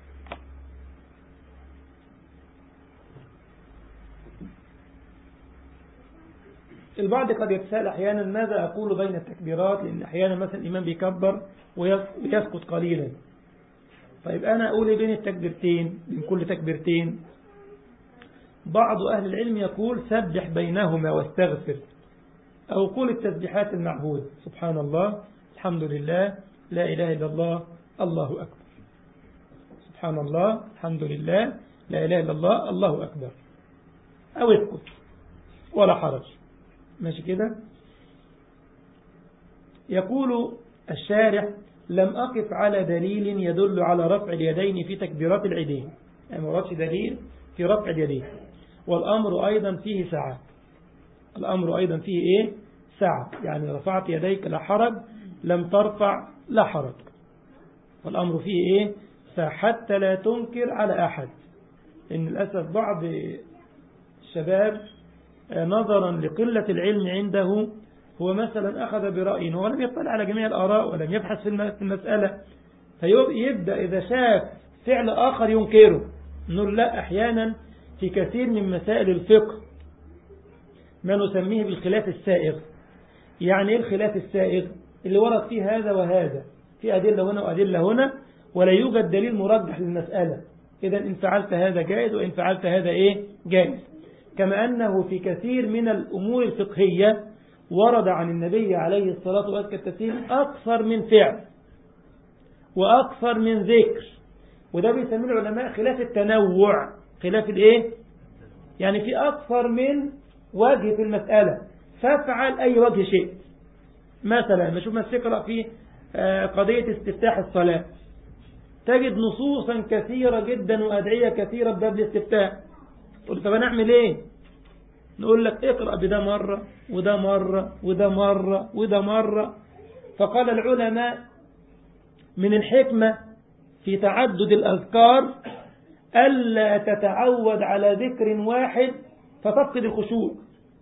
البعض قد يتساءل أحيانا ماذا أقول بين التكبيرات لأن أحيانا مثلا الإمام بيكبر ويسكت قليلا طيب أنا أقول بين التكبيرتين بين كل تكبيرتين بعض أهل العلم يقول سبح بينهما واستغفر أو قول التسبيحات المعهود سبحان الله الحمد لله لا إله إلا الله الله أكبر سبحان الله الحمد لله لا إله إلا الله الله أكبر أو اسكت ولا حرج ماشي كده يقول الشارح لم أقف على دليل يدل على رفع اليدين في تكبيرات العيدين يعني ما دليل في رفع اليدين والأمر أيضا فيه سعة الأمر أيضا فيه إيه سعة يعني رفعت يديك لا حرج لم ترفع لا حرج والأمر فيه إيه فحتى لا تنكر على أحد إن للأسف بعض الشباب نظرا لقلة العلم عنده هو مثلا أخذ برأي ولم يطلع على جميع الآراء ولم يبحث في المسألة فيبدأ إذا شاف فعل آخر ينكره نقول لا أحيانا في كثير من مسائل الفقه ما نسميه بالخلاف السائغ يعني إيه الخلاف السائغ اللي ورد فيه هذا وهذا في أدلة هنا وأدلة هنا ولا يوجد دليل مرجح للمسألة إذا إن فعلت هذا جائز وإن فعلت هذا إيه جائز كما أنه في كثير من الأمور الفقهية ورد عن النبي عليه الصلاة والسلام أكثر من فعل وأكثر من ذكر وده بيسميه العلماء خلاف التنوع خلاف الايه يعني في أكثر من وجه في المسألة فافعل أي وجه شيء مثلا نشوف ما تقرأ في قضية استفتاح الصلاة تجد نصوصا كثيرة جدا وأدعية كثيرة بباب الاستفتاح تقول طب أنا أعمل إيه نقول لك اقرأ بده مرة وده مرة وده مرة وده مرة فقال العلماء من الحكمة في تعدد الأذكار ألا تتعود على ذكر واحد فتفقد الخشوع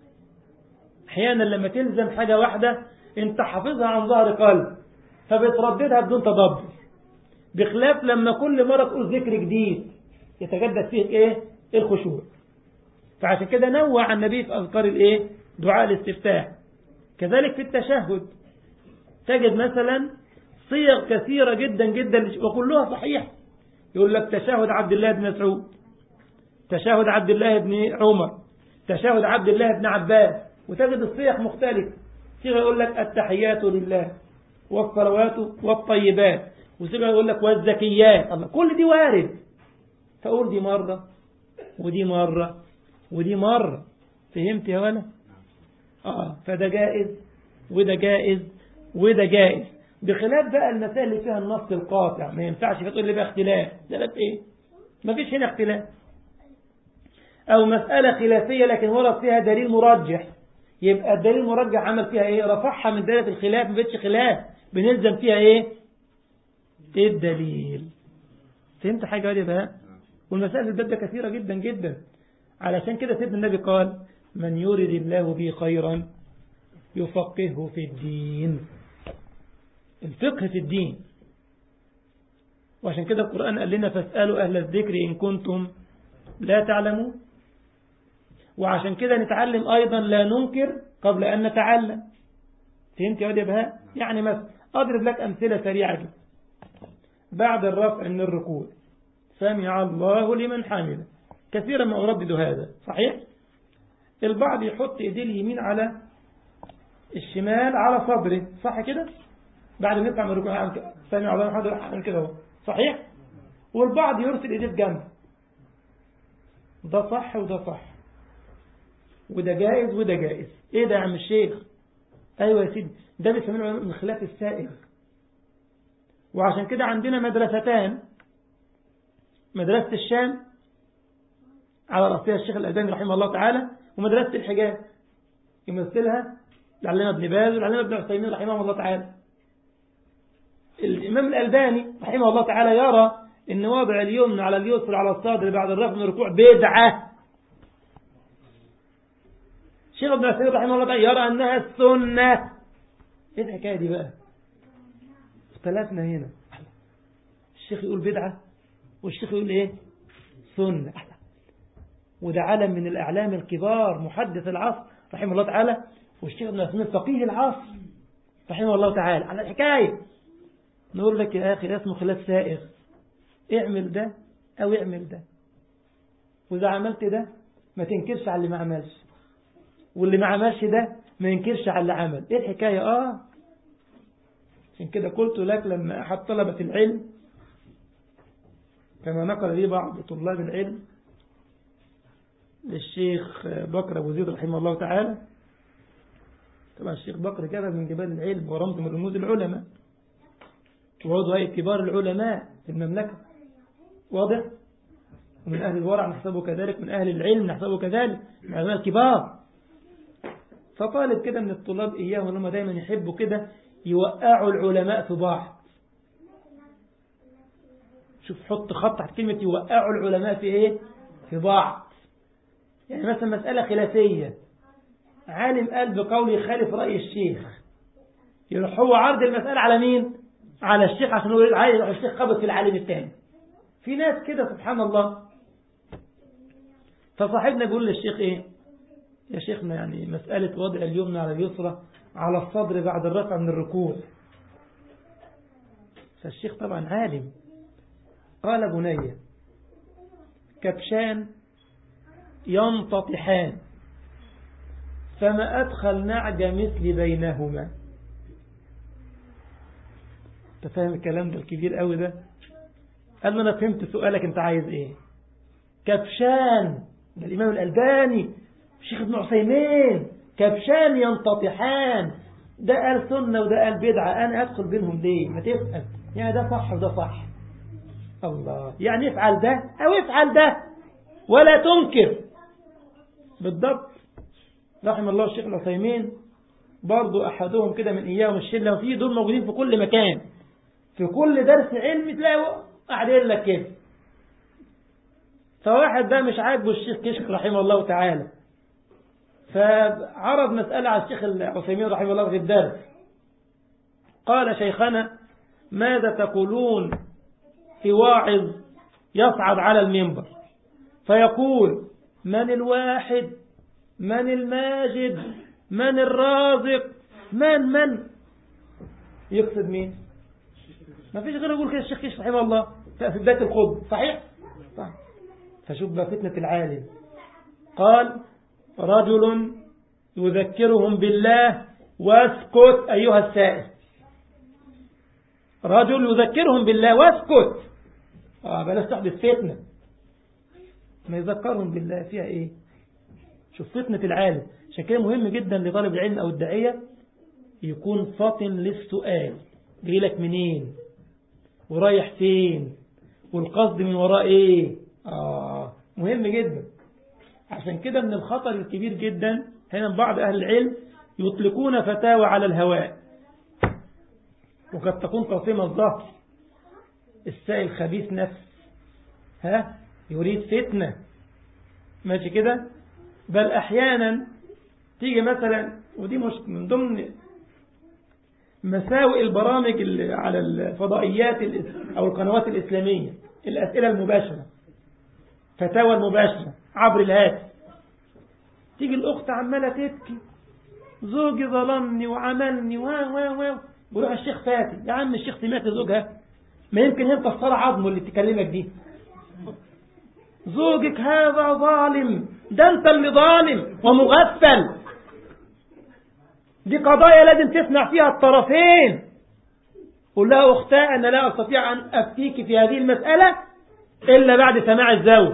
أحيانا لما تلزم حاجة واحدة انت حافظها عن ظهر قلب فبترددها بدون تدبر بخلاف لما كل مرة تقول ذكر جديد يتجدد فيه ايه الخشوع فعشان كده نوع النبي في أذكار الايه دعاء الاستفتاح كذلك في التشهد تجد مثلا صيغ كثيرة جدا جدا وكلها صحيح يقول لك تشهد عبد الله بن مسعود تشهد عبد الله بن عمر تشهد عبد الله بن عباس وتجد الصيغ مختلفة صيغة يقول لك التحيات لله والصلوات والطيبات وصيغة يقول لك والزكيات الله كل دي وارد فأقول دي مرة ودي مرة ودي مرة فهمت يا ولا آه فده جائز وده جائز وده جائز بخلاف بقى المسائل اللي فيها النص القاطع ما ينفعش تقول لي بقى اختلاف ده بقى ايه ما فيش هنا اختلاف او مسألة خلافية لكن ورد فيها دليل مرجح يبقى الدليل المرجح عمل فيها ايه رفعها من دائرة الخلاف ما بقتش خلاف بنلزم فيها ايه ايه الدليل فهمت حاجة يا بقى والمسائل الباب ده كثيرة جدا جدا علشان كده سيدنا النبي قال من يرد الله به خيرا يفقهه في الدين الفقه في الدين وعشان كده القرآن قال لنا فاسألوا أهل الذكر إن كنتم لا تعلمون وعشان كده نتعلم أيضا لا ننكر قبل أن نتعلم فهمت يا ودي بهاء يعني مثلا أضرب لك أمثلة سريعة جدا بعد الرفع من الركوع سمع الله لمن حمده كثيرا ما أردد هذا صحيح البعض يحط ايديه اليمين على الشمال على صدره صح كده بعد ما يطلع من الركوع سمع الله لمن حمده كده اهو صحيح والبعض يرسل ايديه في جنب ده صح وده صح وده جائز وده جائز ايه ده يا عم الشيخ ايوه يا سيدي ده بيسمونه من خلاف السائغ وعشان كده عندنا مدرستان مدرسة الشام على رأسها الشيخ الألباني رحمه الله تعالى ومدرسة الحجاز يمثلها العلامة ابن باز والعلامة ابن عثيمين رحمه الله تعالى الإمام الألباني رحمه الله تعالى يرى أن وضع اليمن على اليسر على الصدر بعد الرفع من الركوع بدعة الشيخ ابن عثيمين رحمه الله تعالى يرى أنها السنة إيه الحكاية دي بقى اختلفنا هنا الشيخ يقول بدعة والشيخ يقول إيه سنة وده علم من الأعلام الكبار محدث العصر رحمه الله تعالى والشيخ ابن عثيمين فقيه العصر رحمه الله تعالى على الحكاية نقول لك يا أخي اسمه خلاف سائغ اعمل ده أو اعمل ده وإذا عملت ده ما تنكرش على اللي ما عملش واللي ما عملش ده ما ينكرش على اللي عمل ايه الحكاية اه عشان كده قلت لك لما أحد طلبة العلم كما نقل لي بعض طلاب العلم للشيخ بكر أبو زيد رحمه الله تعالى طبعا الشيخ بكر جبل من جبال العلم ورمز من رموز العلماء وعضو هيئة كبار العلماء في المملكة واضح ومن أهل الورع نحسبه كذلك من أهل العلم نحسبه كذلك من العلماء الكبار فطالب كده من الطلاب إياه هم دايما يحبوا كده يوقعوا العلماء في بعض شوف حط خط تحت كلمة يوقعوا العلماء في إيه في بعض يعني مثلا مسألة خلافية عالم قال بقوله يخالف رأي الشيخ يروح هو عرض المسألة على مين على الشيخ عشان هو عايز يروح الشيخ خبط في العالم الثاني في ناس كده سبحان الله فصاحبنا بيقول للشيخ ايه يا شيخنا يعني مسألة وضع اليمنى على اليسرى على الصدر بعد الرفع من الركوع فالشيخ طبعا عالم قال بني كبشان ينتطحان فما أدخل نعج مثل بينهما انت فاهم الكلام ده الكبير قوي ده قال له انا فهمت سؤالك انت عايز ايه كبشان ده الامام الالباني الشيخ ابن عثيمين كبشان ينتطحان ده قال سنة وده قال بدعة انا ادخل بينهم ليه ما تسأل يعني ده صح وده صح الله يعني افعل ده او افعل ده ولا تنكر بالضبط رحم الله الشيخ العثيمين برضو احدهم كده من اياهم الشله وفي دول موجودين في كل مكان في كل درس علمي تلاقوا قاعدين لك كده فواحد ده مش عاجبه الشيخ كشك رحمه الله تعالى فعرض مسألة على الشيخ العثيمين رحمه الله في الدرس قال شيخنا ماذا تقولون في واعظ يصعد على المنبر فيقول من الواحد من الماجد من الرازق من من يقصد مين ما فيش غير يقول كده الشيخ كيش رحمه الله في بداية الخطبة صحيح صح فشوف بقى فتنة العالم قال رجل يذكرهم بالله واسكت أيها السائل رجل يذكرهم بالله واسكت آه بلاش تحدث فتنة ما يذكرهم بالله فيها ايه شوف فتنة العالم عشان كده مهم جدا لطالب العلم او الداعية يكون فاطن للسؤال جاي لك منين ورايح فين والقصد من وراء ايه آه مهم جدا عشان كده من الخطر الكبير جدا هنا بعض أهل العلم يطلقون فتاوى على الهواء وقد تكون قاسمة الظهر السائل خبيث نفس ها يريد فتنة ماشي كده بل أحيانا تيجي مثلا ودي مش من ضمن مساوئ البرامج اللي على الفضائيات أو القنوات الإسلامية الأسئلة المباشرة فتاوى المباشرة عبر الهاتف تيجي الأخت عمالة تبكي زوجي ظلمني وعملني و و و ويروح الشيخ فاتي يا عم الشيخ سمعت زوجها ما يمكن هي مكسره عظمه اللي تكلمك دي زوجك هذا ظالم ده انت اللي ظالم ومغفل دي قضايا لازم تسمع فيها الطرفين قل لها أختاه أنا لا أستطيع أن أفتيك في هذه المسألة إلا بعد سماع الزوج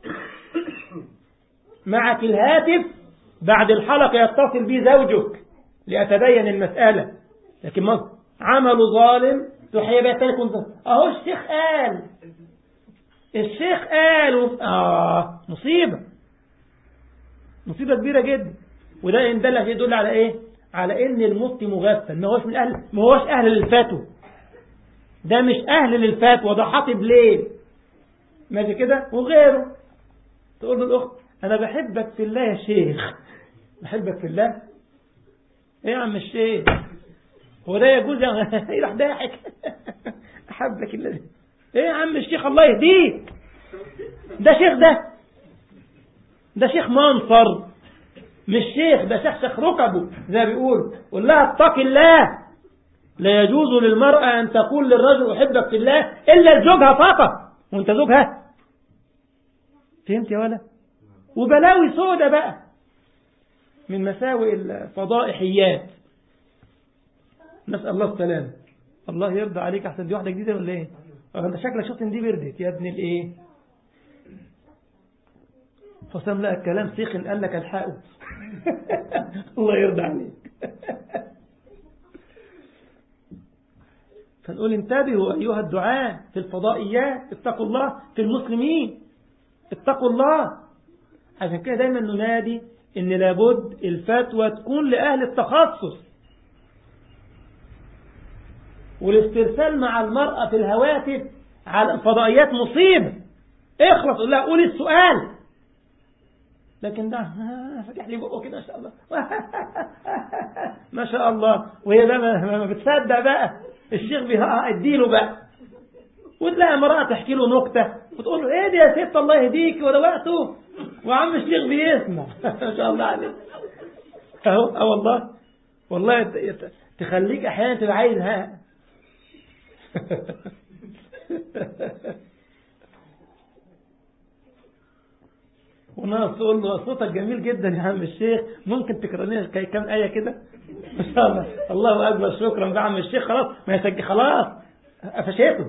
معك الهاتف بعد الحلقة يتصل بي زوجك لأتبين المسألة لكن ما عمل ظالم تحيي بقى تاني كنت أهو الشيخ قال الشيخ قال و... آه مصيبة مصيبة كبيرة جدا وده إن دل يدل على إيه على إن المفتي مغفل ما هوش من أهل ما هوش أهل للفتوى ده مش أهل للفتوى ده حاطب ليه ماشي كده وغيره تقول له الأخت أنا بحبك في الله يا شيخ بحبك في الله إيه يا عم الشيخ هو ده يجوز يروح ضاحك أحبك الذي إيه يا عم الشيخ الله يهديك ده شيخ ده ده شيخ منصر مش شيخ ده شيخ شيخ ركبه زي ما بيقول قول لها اتق الله لا يجوز للمرأة أن تقول للرجل أحبك في الله إلا لزوجها فقط وانت زوجها فهمت يا ولا وبلاوي سودة بقى من مساوئ الفضائحيات نسأل الله السلام الله يرضى عليك أحسن دي واحدة جديدة ولا إيه أنت شكلك شفت إن دي بردت يا ابن الإيه فسام لها الكلام سيخن قال لك الحقه الله يرضى عليك فنقول انتبهوا أيها الدعاة في الفضائيات اتقوا الله في المسلمين اتقوا الله عشان كده دايما ننادي ان لابد الفتوى تكون لأهل التخصص والاسترسال مع المرأة في الهواتف على الفضائيات مصيبة اخلص قول لها قول السؤال لكن ده فتح لي بقه كده ما شاء الله ما شاء الله وهي بقى ما, ما بتصدق بقى الشيخ بيها اديله بقى وتلاقي امرأة تحكي له نكتة وتقول له ايه دي يا ست الله يهديك وده وقته وعم الشيخ بيسمع ما شاء الله عليك اهو اه والله والله تخليك احيانا تبقى عايز ها وناس تقول له صوتك جميل جدا يا عم الشيخ ممكن تقرا لنا كام ايه كده ما شاء الله الله اكبر شكرا بقى عم الشيخ خلاص ما يسجل خلاص قفشته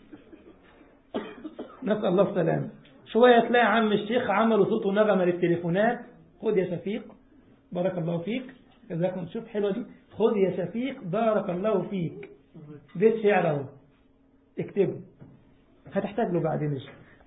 نسال الله السلامه شويه تلاقي عم الشيخ عملوا صوت ونغمه للتليفونات خد يا شفيق بارك الله فيك جزاكم شوف حلوه دي خذ يا شفيق بارك الله فيك بيت شعر اهو اكتبه هتحتاج له بعدين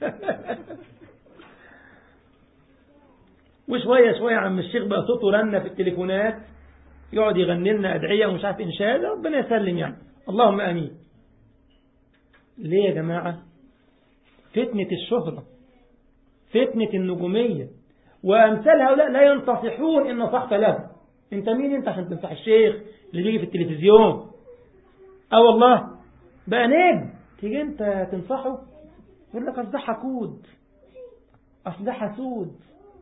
وشوية شوية عم الشيخ بقى صوته رنة في التليفونات يقعد يغني لنا أدعية ومش عارف إنشاد ربنا يسلم يعني اللهم أمين ليه يا جماعة فتنة الشهرة فتنة النجومية وأمثال هؤلاء لا ينتصحون إن نصحت له أنت مين أنت عشان تنصح الشيخ اللي بيجي في التلفزيون أه والله بقى نجم تيجي أنت تنصحه يقول لك أصل ده حقود أصل ده حسود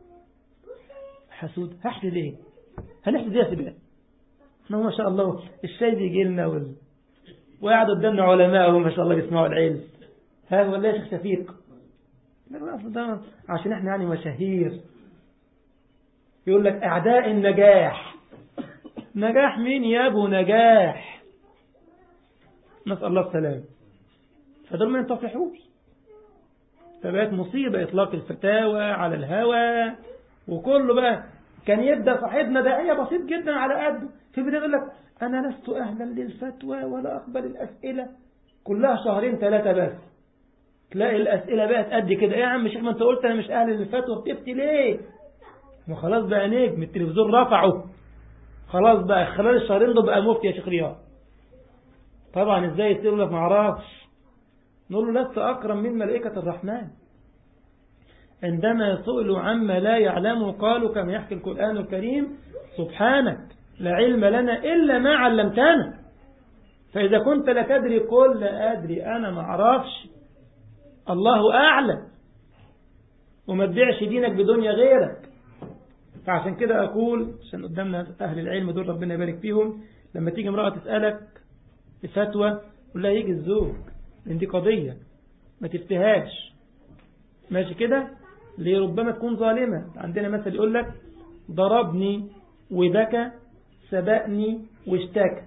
حسود هحسد ايه هنحسد ايه يا سيدي احنا ما شاء الله الشاي بيجي لنا وال... وقعدوا قدامنا علماء ما شاء الله بيسمعوا العلم هذا ولا يا شيخ شفيق ده عشان احنا يعني مشاهير يقول لك اعداء النجاح نجاح مين يا ابو نجاح نسال الله السلام فدول ما ينتصحوش فبقت مصيبة إطلاق الفتاوى على الهوى وكله بقى كان يبدأ صاحبنا داعية بسيط جدا على قده في البداية يقول لك أنا لست أهلا للفتوى ولا أقبل الأسئلة كلها شهرين ثلاثة بس تلاقي الأسئلة بقت قد كده إيه يا عم شيخ ما أنت قلت أنا مش أهل للفتوى بتفتي ليه؟ ما خلاص بقى نجم التلفزيون رفعه خلاص بقى خلال الشهرين دول بقى مفتي يا شيخ رياض طبعا ازاي يقول لك ما اعرفش نقول له لست أكرم من ملائكة الرحمن عندما سئلوا عما لا يعلموا قالوا كما يحكي القرآن الكريم سبحانك لا علم لنا إلا ما علمتنا فإذا كنت لا تدري قل لا أدري أنا ما أعرفش الله أعلم وما تبيعش دينك بدنيا غيرك فعشان كده أقول عشان قدامنا أهل العلم دول ربنا يبارك فيهم لما تيجي امرأة تسألك بفتوى قول لها يجي الزوج لأن دي قضية ما تفتهاش ماشي كده لربما تكون ظالمة عندنا مثل يقول لك ضربني وبكى سبقني واشتكى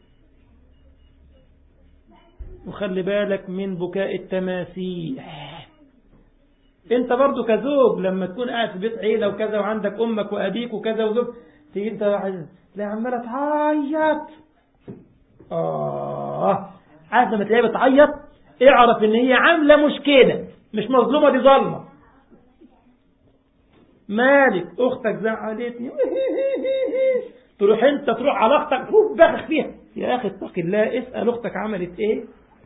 وخلي بالك من بكاء التماسيح انت برضو كزوج لما تكون قاعد في بيت عيلة وكذا وعندك امك وابيك وكذا وزوج تيجي انت واحد لا عمالة تعيط اه عارف لما تلاقيها بتعيط اعرف ان هي عاملة مشكلة مش مظلومة دي ظالمة مالك اختك زعلتني تروح انت تروح على اختك تروح بخخ فيها يا اخي اتق الله اسأل اختك عملت ايه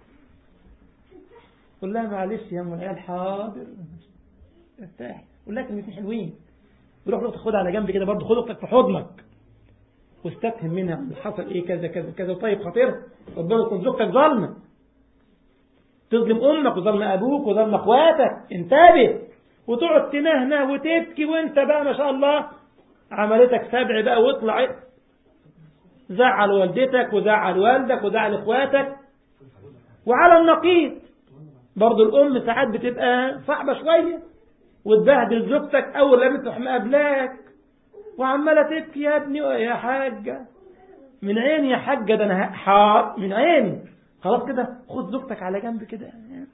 قول لها معلش يا ام العيال حاضر ارتاح قول لها كلمتين حلوين روح له تاخدها على جنب كده برضه خد اختك في حضنك واستفهم منها اللي حصل ايه كذا كذا كذا طيب خطير ربنا يكون زوجتك ظالمه تظلم امك وظلم ابوك وظلم اخواتك انتبه وتقعد تنهنه وتبكي وانت بقى ما شاء الله عملتك سبع بقى واطلع زعل والدتك وزعل والدك وزعل اخواتك وعلى النقيض برضو الام ساعات بتبقى صعبة شوية وتبهدل زوجتك اول لما تروح مقابلاك وعمالة تبكي يا ابني يا حاجة من عيني يا حاجة ده انا حار من عيني خلاص كده خد زوجتك على جنب كده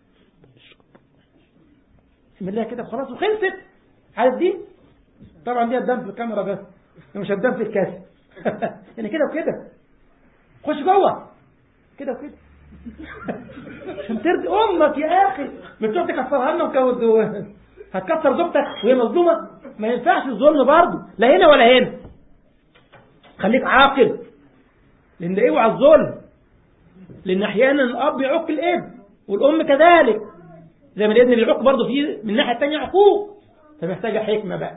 بسم الله كده وخلاص وخلصت عارف دي طبعا دي هتبان في الكاميرا بس مش هتبان في الكاس يعني كده وكده خش جوه كده وكده عشان ترضي امك يا اخي مش تقعد تكسرها لنا وكود هتكسر زوجتك وهي مظلومه ما ينفعش الظلم برضه لا هنا ولا هنا خليك عاقل لان اوعى الظلم لان احيانا الاب يعق الابن والام كذلك زي ما الابن بيعق برضه في من الناحيه الثانيه عقوق فمحتاجه حكمه بقى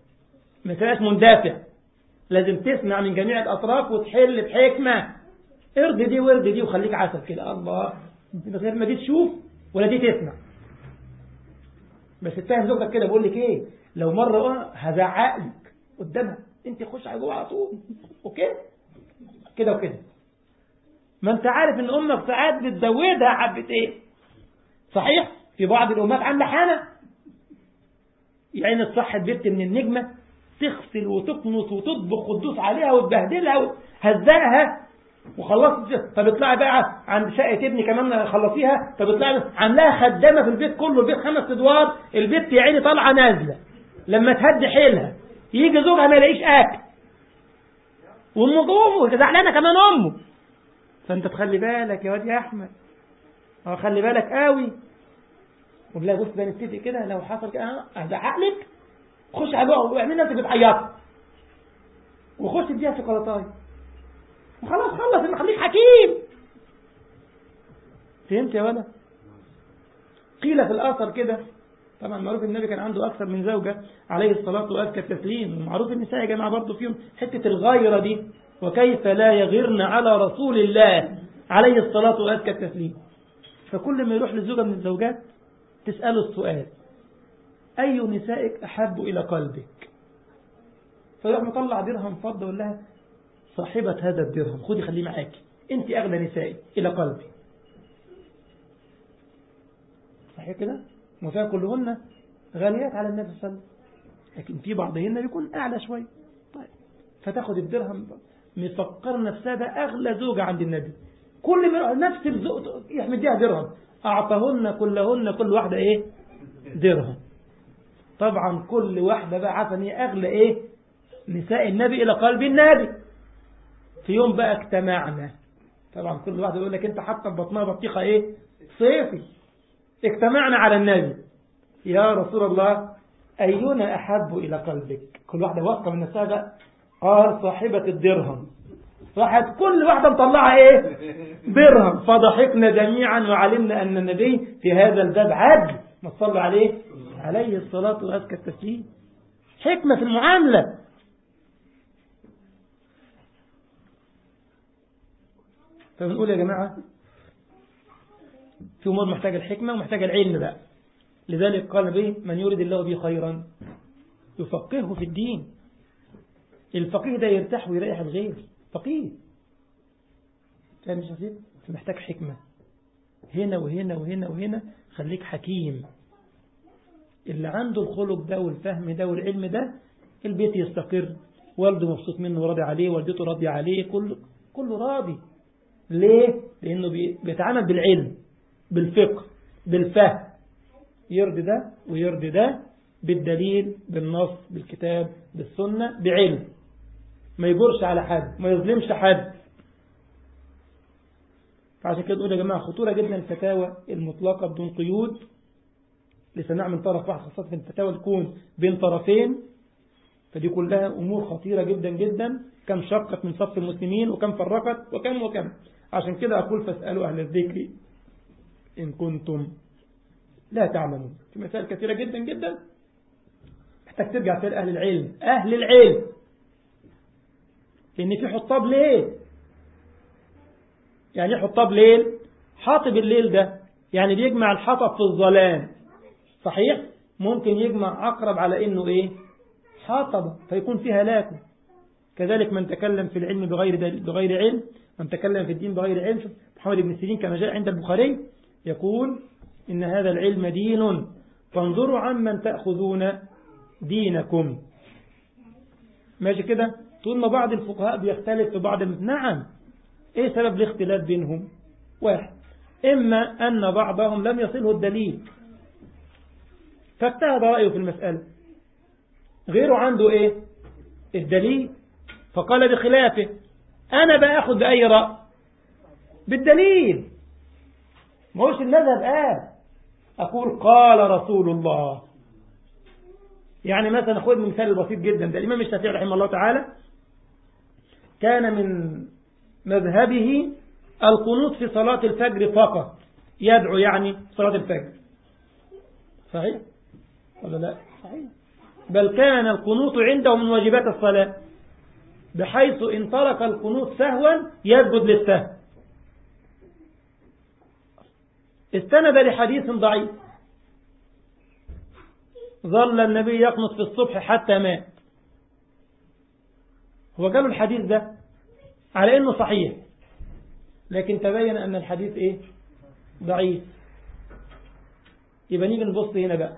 ما تبقاش مندافع لازم تسمع من جميع الاطراف وتحل بحكمه ارض دي وارض دي وخليك عسل كده الله من غير ما دي تشوف ولا دي تسمع بس اتهم زوجتك كده بقول لك ايه لو مره هزعقلك قدامها انت خش على جوه على طول اوكي كده وكده ما انت عارف ان امك ساعات بتزودها حبه ايه صحيح في بعض الامهات عندها حاله يعني تصحي البنت من النجمه تغسل وتكنس وتطبخ وتدوس عليها وتبهدلها وهزقها وخلصت طب اطلعي بقى عند شقه ابني كمان خلصيها طب اطلعي عاملاها خدامه في البيت كله البيت خمس ادوار البيت يا عيني طالعه نازله لما تهدي حيلها يجي زوجها ما يلاقيش اكل وامه جوه زعلانه كمان امه فانت تخلي بالك يا واد يا احمد اه خلي بالك قوي قول لها بص ده نتفق كده لو حصل كده هزعق لك خش على جوه واعمل نفسك بتعيط وخش اديها شوكولاتايه وخلاص خلص ان خليك حكيم فهمت يا ولد قيل في الاثر كده طبعا معروف النبي كان عنده اكثر من زوجه عليه الصلاه وازكى التسليم ومعروف النساء يا جماعه برضه فيهم حته الغيره دي وكيف لا يغرن على رسول الله عليه الصلاه وازكى التسليم فكل ما يروح لزوجه من الزوجات تساله السؤال اي نسائك احب الى قلبك فيروح مطلع درهم فضه ويقول لها صاحبة هذا الدرهم خدي خليه معاكي انت اغلى نسائي الى قلبي صحيح كده وفيها كلهن غاليات على النبي صلى الله عليه وسلم لكن في بعضهن بيكون اعلى شويه طيب فتاخد الدرهم مفكر نفسها ده اغلى زوجة عند النبي كل ما نفس الزوج يحمديها درهم اعطاهن كلهن كل واحدة ايه درهم طبعا كل واحدة بقى عارفه ان هي اغلى ايه نساء النبي الى قلب النبي في يوم بقى اجتمعنا طبعا كل واحد يقول لك انت حتى بطنها بطيخه ايه صيفي اجتمعنا على النبي يا رسول الله اينا احب الى قلبك كل واحده واثقه من نفسها بقى قال صاحبه الدرهم راحت كل واحده مطلعه ايه درهم فضحكنا جميعا وعلمنا ان النبي في هذا الباب عدل ما تصلوا عليه عليه الصلاه وازكى التسليم حكمه في المعامله فبنقول يا جماعة في أمور محتاجة الحكمة ومحتاجة العلم بقى لذلك قال به من يريد الله به خيرا يفقهه في الدين الفقيه ده يرتاح ويريح الغير فقيه فاهم مش عارف محتاج حكمة هنا وهنا وهنا وهنا خليك حكيم اللي عنده الخلق ده والفهم ده والعلم ده البيت يستقر والده مبسوط منه وراضي عليه والدته راضية عليه كله كله راضي ليه؟ لأنه بيتعامل بالعلم بالفقه بالفهم يرضي ده ويرضي ده بالدليل بالنص بالكتاب بالسنة بعلم ما يجرش على حد ما يظلمش حد فعشان كده نقول يا جماعة خطورة جدا الفتاوى المطلقة بدون قيود لسماع من طرف واحد خاصة في الفتاوى تكون بين طرفين فدي كلها أمور خطيرة جدا جدا كم شقت من صف المسلمين وكم فرقت وكم وكم عشان كده أقول فاسألوا أهل الذكر إن كنتم لا تعلمون في مسائل كثيرة جدا جدا محتاج ترجع تسأل أهل العلم أهل العلم لأن في حطاب ليل يعني ايه حطاب ليل حاطب الليل ده يعني بيجمع الحطب في الظلام صحيح ممكن يجمع عقرب على انه ايه حاطب فيكون فيها لاكم كذلك من تكلم في العلم بغير بغير علم من تكلم في الدين بغير علم شوف محمد بن سيرين كما جاء عند البخاري يقول إن هذا العلم دين فانظروا عمن تأخذون دينكم ماشي كده طول ما بعض الفقهاء بيختلف في بعض نعم ايه سبب الاختلاف بينهم واحد اما ان بعضهم لم يصله الدليل فاجتهد رأيه في المسألة غيره عنده ايه الدليل فقال بخلافه انا باخذ باي رأي بالدليل ما هوش المذهب قال اقول قال رسول الله يعني مثلا خذ مثال بسيط جدا ده الامام الشافعي رحمه الله تعالى كان من مذهبه القنوت في صلاة الفجر فقط يدعو يعني صلاة الفجر صحيح ولا لا صحيح بل كان القنوت عنده من واجبات الصلاة بحيث إن ترك القنوت سهوا يسجد للسهو استند لحديث ضعيف ظل النبي يقنط في الصبح حتى مات هو قالوا الحديث ده على انه صحيح لكن تبين ان الحديث ايه ضعيف يبقى نيجي نبص هنا بقى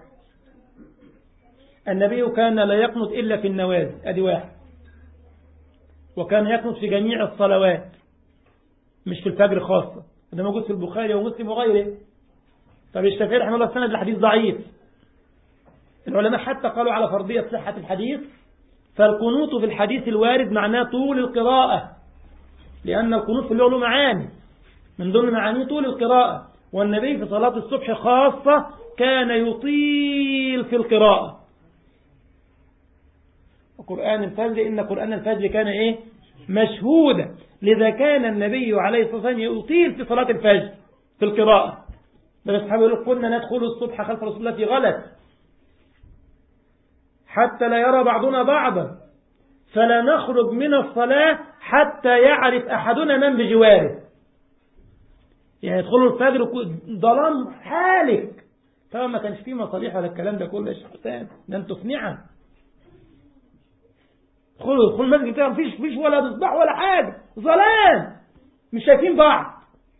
النبي كان لا يقنط إلا في النوازل أدي واحد وكان يقنط في جميع الصلوات مش في الفجر خاصة ده موجود في البخاري ومسلم وغيره طب الشافعي رحمه الله السند الحديث ضعيف العلماء حتى قالوا على فرضية صحة الحديث فالقنوط في الحديث الوارد معناه طول القراءة لأن القنوط في اللغة له معاني من ضمن معانيه طول القراءة والنبي في صلاة الصبح خاصة كان يطيل في القراءة قرآن الفجر إن قرآن الفجر كان إيه مشهودا لذا كان النبي عليه الصلاة والسلام يطيل في صلاة الفجر في القراءة بل أصحابه يقول كنا ندخل الصبح خلف رسول الله في غلط حتى لا يرى بعضنا بعضا فلا نخرج من الصلاة حتى يعرف أحدنا من بجواره يعني يدخلوا الفجر ظلام حالك طبعا ما كانش فيه مصالح ولا الكلام ده كله يا شيخ حسام ده انتوا في نعم ادخلوا ادخلوا المسجد كده مفيش مفيش ولا مصباح ولا حاجه ظلام مش شايفين بعض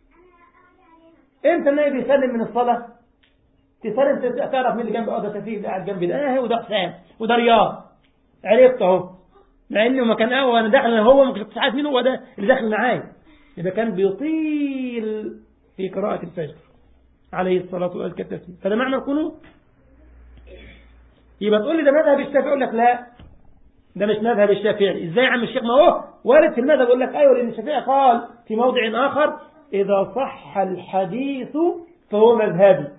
امتى النبي بيسلم من الصلاه تسلم تعرف مين اللي جنب اه ده سفير قاعد جنبي ده اه وده حسام وده رياض عرفت اهو مع انه ما كان قهوه انا داخل هو ما كنتش عارف مين هو ده اللي داخل معايا يبقى كان بيطيل في قراءة الفجر عليه الصلاة والسلام فده معنى القنوت يبقى تقول لي ده مذهب الشافعي يقول لك لا ده مش مذهب الشافعي ازاي يا عم الشيخ ما هو وارد في المذهب يقول لك ايوه لان الشافعي قال في موضع اخر اذا صح الحديث فهو مذهبي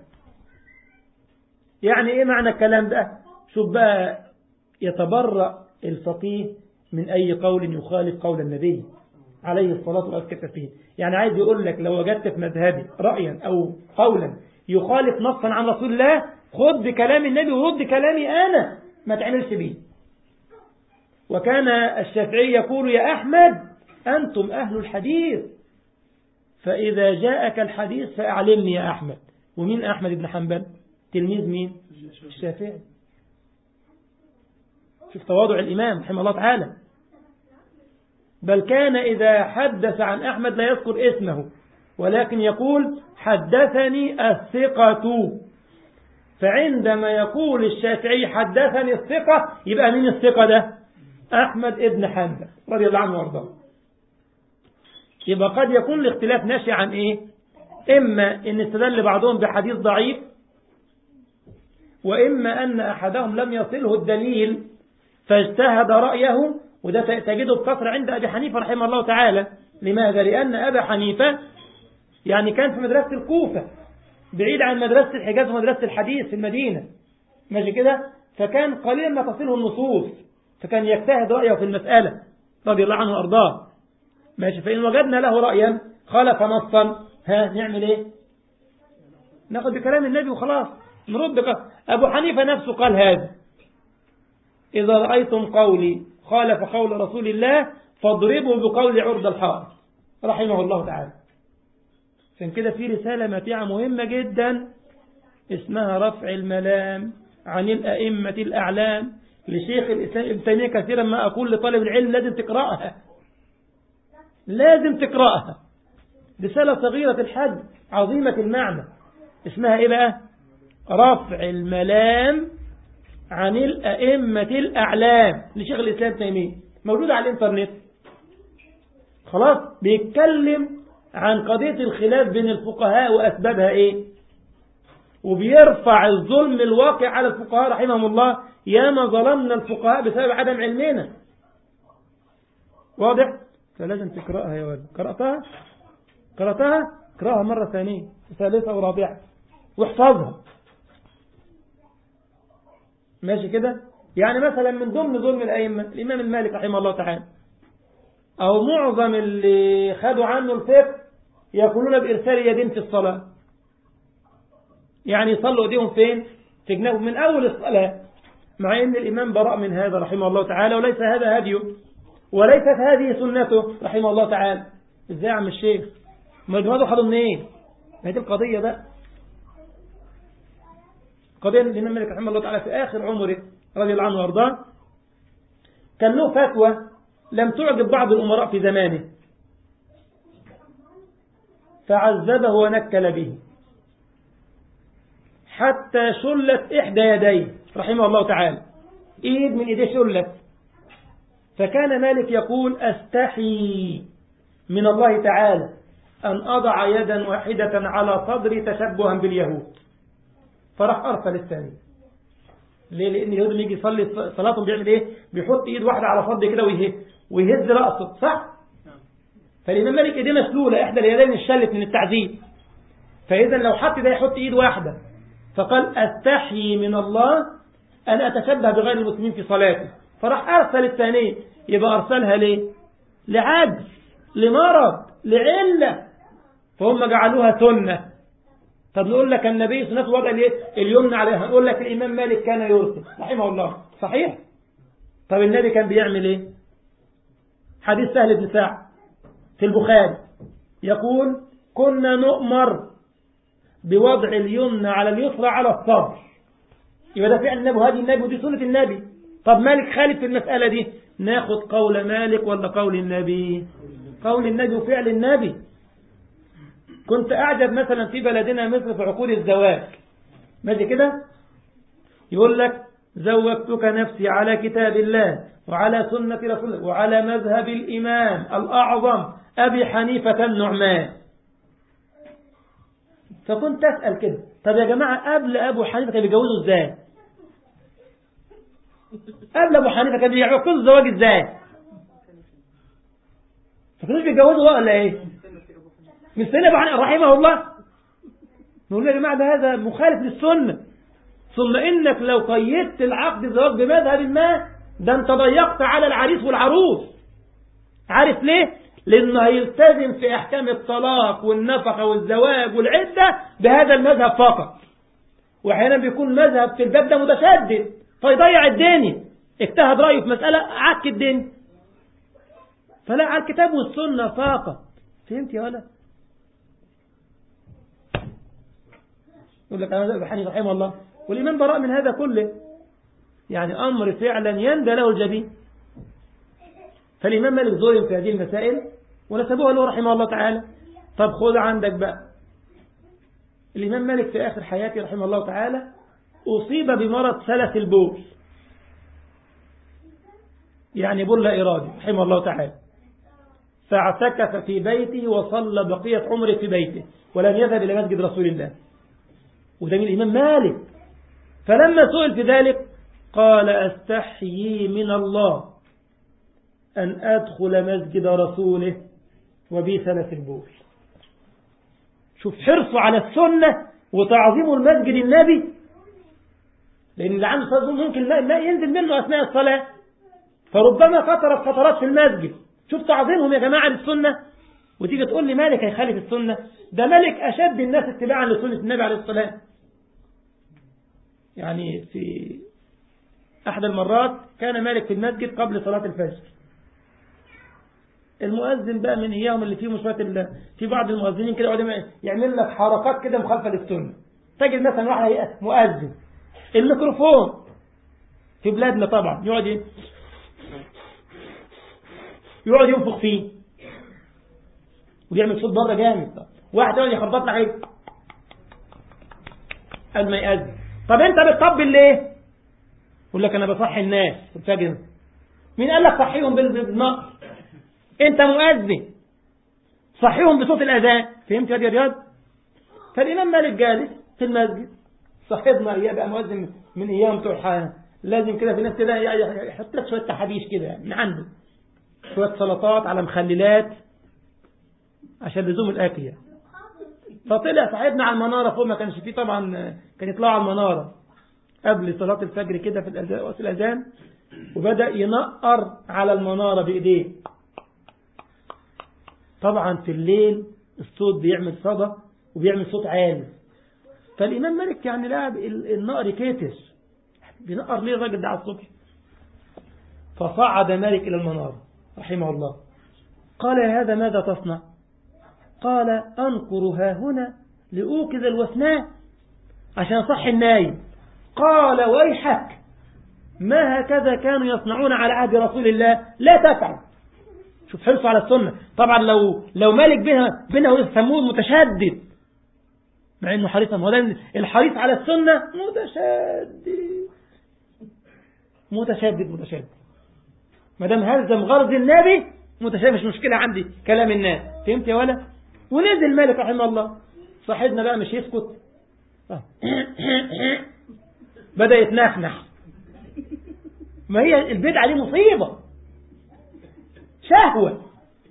يعني ايه معنى الكلام ده شوف بقى يتبرأ الفقيه من اي قول يخالف قول النبي عليه الصلاة والسلام فيه يعني عايز يقول لك لو وجدت في مذهبي رأيا أو قولا يخالف نصا عن رسول الله خد بكلام النبي ورد كلامي أنا ما تعملش بيه وكان الشافعي يقول يا أحمد أنتم أهل الحديث فإذا جاءك الحديث فأعلمني يا أحمد ومين أحمد بن حنبل تلميذ مين الشافعي شوف تواضع الإمام رحمه الله تعالى بل كان إذا حدث عن أحمد لا يذكر اسمه ولكن يقول حدثني الثقة فعندما يقول الشافعي حدثني الثقة يبقى مين الثقة ده أحمد ابن حنبل رضي الله عنه وارضاه يبقى قد يكون الاختلاف ناشئ عن إيه إما أن استدل بعضهم بحديث ضعيف وإما أن أحدهم لم يصله الدليل فاجتهد رأيه وده تجده بكثرة عند أبي حنيفة رحمه الله تعالى لماذا؟ لأن أبا حنيفة يعني كان في مدرسة الكوفة بعيد عن مدرسة الحجاز ومدرسة الحديث في المدينة ماشي كده فكان قليلا ما تصله النصوص فكان يجتهد رأيه في المسألة رضي الله عنه وأرضاه ماشي فإن وجدنا له رأيا خالف نصا ها نعمل ايه ناخد بكلام النبي وخلاص نرد بك. أبو حنيفة نفسه قال هذا إذا رأيتم قولي خالف قول رسول الله فاضربوا بقول عرض الحائط رحمه الله تعالى عشان كده في رسالة ماتعة مهمة جدا اسمها رفع الملام عن الأئمة الأعلام لشيخ الإسلام ابن تيمية كثيرا ما أقول لطالب العلم لازم تقرأها لازم تقرأها رسالة صغيرة الحد عظيمة المعنى اسمها إيه بقى رفع الملام عن الأئمة الأعلام لشيخ الإسلام تيمية موجودة على الإنترنت خلاص بيتكلم عن قضية الخلاف بين الفقهاء وأسبابها إيه وبيرفع الظلم الواقع على الفقهاء رحمهم الله ياما ظلمنا الفقهاء بسبب عدم علمنا واضح فلازم تقرأها يا ولد قرأتها قرأتها اقرأها مرة ثانية ثالثة ورابعة واحفظها ماشي كده يعني مثلا من ضمن ظلم الأئمة الإمام المالك رحمه الله تعالى أو معظم اللي خدوا عنه الفقه يقولون بإرسال يدين في الصلاة يعني يصلوا ايديهم فين في جنابهم من أول الصلاة مع أن الإمام براء من هذا رحمه الله تعالى وليس هذا هديه وليست هذه سنته رحمه الله تعالى ازاي يا عم الشيخ ما الجماعة خدوا منين ما هي دي القضية بقى قضية الإمام مالك رحمه الله تعالى في آخر عمره رضي الله عنه وأرضاه كان له فتوى لم تعجب بعض الأمراء في زمانه فعذبه ونكل به حتى شلت إحدى يديه رحمه الله تعالى إيد من إيديه شلت فكان مالك يقول أستحي من الله تعالى أن أضع يدا واحدة على صدري تشبها باليهود فراح أرسل الثاني ليه لأن اليهود لما يجي يصلي صلاتهم بيعمل إيه بيحط إيد واحدة على صدري كده ويهز ويهز رأسه صح فالإمام مالك إيديه مسلولة إحدى اليدين اشتلت من التعذيب فإذا لو حط ده يحط إيد واحدة فقال أستحيي من الله أن أتشبه بغير المسلمين في صلاتي فراح أرسل الثانية يبقى أرسلها ليه لعجز لمرض لعلة فهم جعلوها سنة طب نقول لك النبي سنة وضع اليمنى عليها نقول لك الإمام مالك كان يرسل رحمه الله صحيح طب النبي كان بيعمل ايه حديث سهل بن سعد في البخاري يقول كنا نؤمر بوضع اليمنى على اليسرى على الصدر يبقى ده فعل النبي وهذه النبي ودي سنة النبي طب مالك خالف في المسألة دي ناخد قول مالك ولا قول النبي قول النبي وفعل النبي كنت أعجب مثلا في بلدنا مصر في عقود الزواج ماشي كده يقول لك زوجتك نفسي على كتاب الله وعلى سنة رسول الله وعلى مذهب الإمام الأعظم أبي حنيفة النعمان فكنت أسأل كده طب يا جماعة قبل أبو حنيفة كان بيجوزوا إزاي قبل أبو حنيفة كان بيعقدوا الزواج إزاي فكانوش بيتجوزوا ولا إيه من سنة أبو حنيفة رحمه الله نقول يا جماعة ده هذا مخالف للسنة ثم إنك لو قيدت العقد الزواج بمذهب ما ده انت ضيقت على العريس والعروس عارف ليه لانه هيلتزم في احكام الطلاق والنفقة والزواج والعدة بهذا المذهب فقط واحيانا بيكون مذهب في الباب ده متشدد فيضيع الدنيا اجتهد رأيه في مسألة عك الدنيا فلا على الكتاب والسنة فقط فهمت يا ولا يقول لك أنا بحني رحمه الله والإمام براء من هذا كله يعني أمر فعلا يندى له الجبين فالإمام مالك ظلم في هذه المسائل ونسبوها له رحمه الله تعالى طب خذ عندك بقى الإمام مالك في آخر حياته رحمه الله تعالى أصيب بمرض سلس البول يعني بول لا إرادي رحمه الله تعالى فاعتكف في بيته وصلى بقية عمره في بيته ولم يذهب إلى مسجد رسول الله وده من الإمام مالك فلما سئل في ذلك قال أستحيي من الله أن أدخل مسجد رسوله وبي سلس البول شوف حرصه على السنة وتعظيم المسجد النبي لأن اللي عنده صلاة ممكن لا ينزل منه أثناء الصلاة فربما فترت فترات في المسجد شوف تعظيمهم يا جماعة للسنة وتيجي تقول لي مالك هيخالف السنة ده مالك أشد الناس اتباعا لسنة النبي عليه الصلاة يعني في أحد المرات كان مالك في المسجد قبل صلاة الفجر المؤذن بقى من إياهم اللي فيه مشوات في بعض المؤذنين كده يقعد يعمل لك حركات كده مخالفة للسنة تجد مثلا واحد مؤذن الميكروفون في بلادنا طبعا يقعد يقعد ينفخ فيه ويعمل صوت بره جامد واحد يقعد يخبط لك عليه قبل ما يأذن طب انت بتطبل ليه يقول لك انا بصحي الناس في الفجر مين قال لك صحيهم بالنقل انت مؤذن صحيهم بصوت الاذان فهمت يا رياض فالامام مالك جالس في المسجد صاحبنا اياه بقى مؤذن من ايام بتوع لازم كده في ناس كده يحط لك شويه تحابيش كده من عنده شويه سلطات على مخللات عشان لزوم الاكل يعني فطلع صاحبنا على المناره فوق ما كانش فيه طبعا كان يطلعوا على المناره قبل صلاة الفجر كده في وقت الأذان وبدأ ينقر على المنارة بإيديه طبعا في الليل الصوت بيعمل صدى وبيعمل صوت عالي فالإمام مالك يعني لعب النقر كيتش بينقر ليه الراجل ده على الصبح فصعد مالك إلى المنارة رحمه الله قال يا هذا ماذا تصنع قال أنقر ها هنا لأوكذ الوثناء عشان صح النايم قال ويحك ما هكذا كانوا يصنعون على عهد رسول الله لا تفعل شوف حرصوا على السنة طبعا لو لو مالك بينها بينه يسموه متشدد مع انه حريصا هو الحريص على السنة متشدد متشدد متشدد ما دام هلزم غرض النبي متشابه مش مشكلة عندي كلام الناس فهمت يا ولا ونزل مالك رحمه الله صاحبنا بقى مش يسكت بدأ يتنحنح ما هي البدعة دي مصيبة شهوة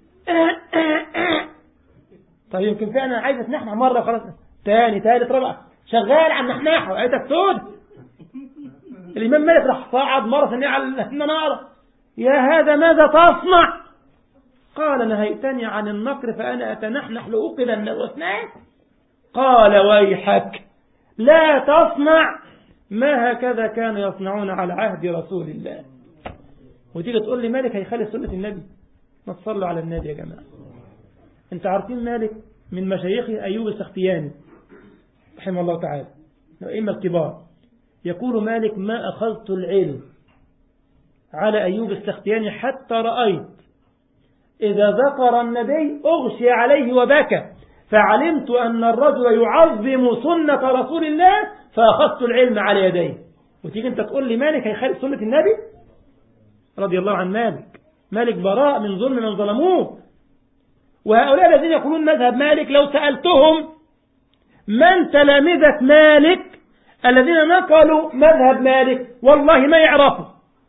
طيب يمكن فعلا عايز اتنحنح مرة وخلاص تاني تالت رابع شغال على النحناح وعيتك سود الإمام مالك راح صعد مرة ثانية على المنارة يا هذا ماذا تصنع قال نهيتني عن النقر فأنا أتنحنح لأوقظ الناس قال ويحك لا تصنع ما هكذا كانوا يصنعون على عهد رسول الله وتيجي تقول لي مالك هيخالف سنة النبي ما تصلوا على النبي يا جماعة انت عارفين مالك من مشايخه أيوب السختياني رحمه الله تعالى الأئمة الكبار يقول مالك ما أخذت العلم على أيوب السختياني حتى رأيت إذا ذكر النبي أغشي عليه وبكى فعلمت أن الرجل يعظم سنة رسول الله فأخذت العلم على يديه وتيجي أنت تقول لي مالك هيخالف سنة النبي رضي الله عن مالك مالك براء من ظلم من ظلموه وهؤلاء الذين يقولون مذهب مالك لو سألتهم من تلامذة مالك الذين نقلوا مذهب مالك والله ما يعرفوا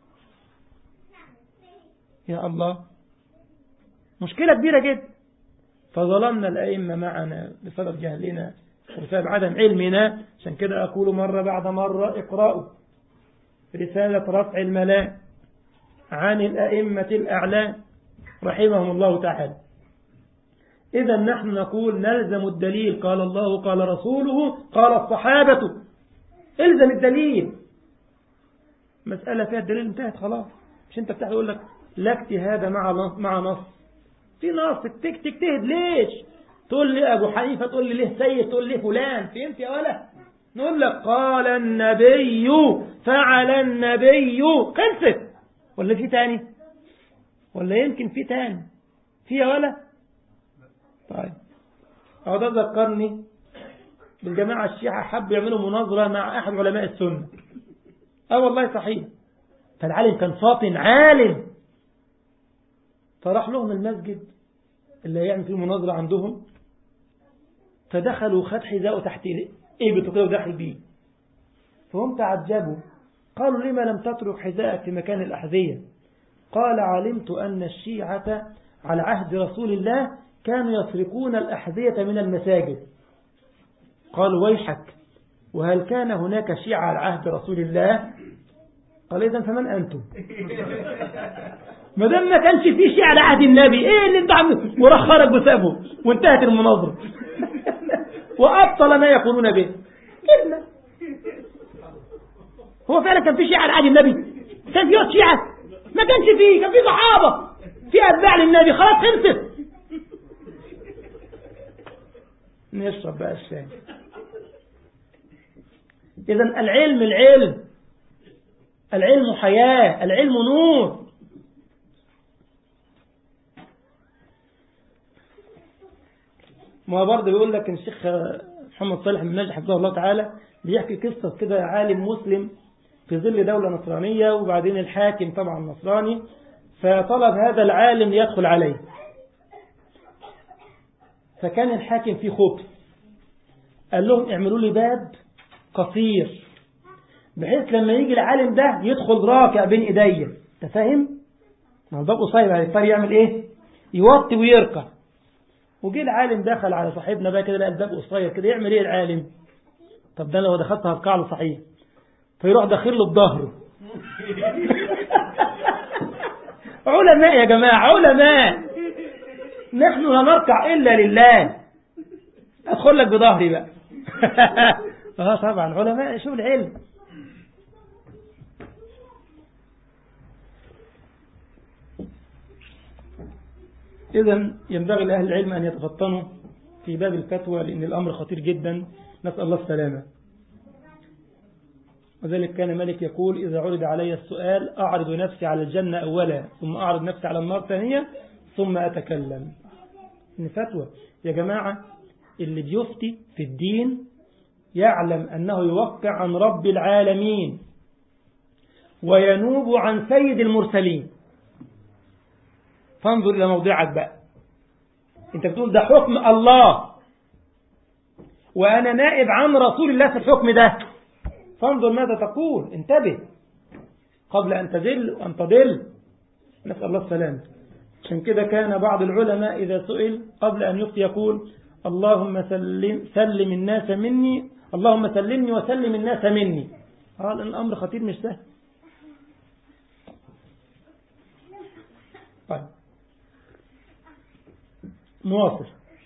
يا الله مشكلة كبيرة جدا فظلمنا الأئمة معنا بسبب جهلنا وبسبب عدم علمنا عشان كده أقول مرة بعد مرة اقرأوا رسالة رفع الملاء عن الأئمة الأعلام رحمهم الله تعالى إذا نحن نقول نلزم الدليل قال الله قال رسوله قال الصحابة الزم الدليل مسألة فيها الدليل انتهت خلاص مش انت بتاع يقول لك لا اجتهاد مع نص مع نص في نص تجتهد ليش تقول لي ابو حنيفه تقول لي ليه سيد تقول لي فلان فهمت يا ولا نقول لك قال النبي فعل النبي خلصت ولا في تاني ولا يمكن في تاني في يا ولا طيب أو ده ذكرني بالجماعة الشيعة حبوا يعملوا مناظرة مع أحد علماء السنة اه والله صحيح فالعالم كان فاطن عالم فراح لهم المسجد اللي هيعمل فيه مناظرة عندهم فدخلوا خد حذاءه تحت إبته كده ودخل بيه فهم تعجبوا قالوا لما لم تترك حذاءك في مكان الأحذية قال علمت أن الشيعة على عهد رسول الله كانوا يسرقون الأحذية من المساجد قالوا ويحك وهل كان هناك شيعة على عهد رسول الله قال إذا فمن أنتم ما دام ما كانش في شيعة على عهد النبي ايه اللي انت عامله وراح خرج وسابه وانتهت المناظرة وأبطل ما يقولون به كلمة هو فعلا كان في شيعة على عهد النبي كان في شيعة ما كانش فيه كان في صحابة في أتباع للنبي خلاص خلصت نشرب بقى الشاي إذا العلم العلم العلم حياة العلم نور ما برضه بيقول لك الشيخ محمد صالح بن ناجي حفظه الله تعالى بيحكي قصة كده عالم مسلم في ظل دولة نصرانية وبعدين الحاكم طبعا نصراني فطلب هذا العالم ليدخل عليه فكان الحاكم فيه خبث قال لهم اعملوا لي باب قصير بحيث لما يجي العالم ده يدخل راكع بين ايديا انت فاهم؟ ما الباب قصير هيضطر يعمل ايه؟ يوطي ويركع وجي العالم دخل على صاحبنا بقى كده لقى الباب قصير كده يعمل ايه العالم؟ طب ده لو دخلت هركع له صحيح فيروح داخل له بظهره علماء يا جماعه علماء نحن لا نركع الا لله ادخل لك بظهري بقى اه طبعا علماء شوف العلم إذا ينبغي لأهل العلم أن يتفطنوا في باب الفتوى لأن الأمر خطير جدا نسأل الله السلامة وذلك كان مالك يقول إذا عرض علي السؤال أعرض نفسي على الجنة أولا ثم أعرض نفسي على النار ثانية ثم أتكلم إن فتوى يا جماعة اللي بيفتي في الدين يعلم أنه يوقع عن رب العالمين وينوب عن سيد المرسلين فانظر إلى موضعك بقى انت بتقول ده حكم الله وأنا نائب عن رسول الله في الحكم ده فانظر ماذا تقول انتبه قبل أن تذل وأن تضل نسأل الله السلامة عشان كده كان بعض العلماء إذا سئل قبل أن يفتي يقول اللهم سلم, سلم الناس مني اللهم سلمني وسلم الناس مني قال الأمر خطير مش سهل طيب نواصل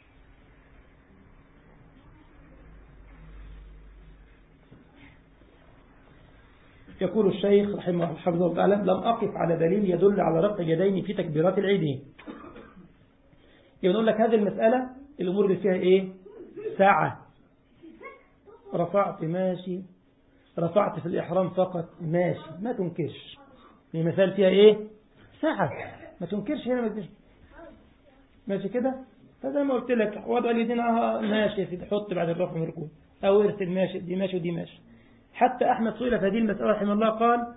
يقول الشيخ رحمه الله حفظه تعالى لم أقف على دليل يدل على رفع اليدين في تكبيرات العيدين يقول لك هذه المسألة الأمور اللي فيها إيه ساعة رفعت ماشي رفعت في الإحرام فقط ماشي ما تنكرش المثال فيها إيه ساعة ما تنكرش هنا ما تنكرش ماشي كده فزي ما قلت لك وضع اليدين اه ماشي يا سيدي حط بعد الرفع من الركوع او ارسل ماشي دي ماشي ودي ماشي حتى احمد سئل في هذه المساله رحمه الله قال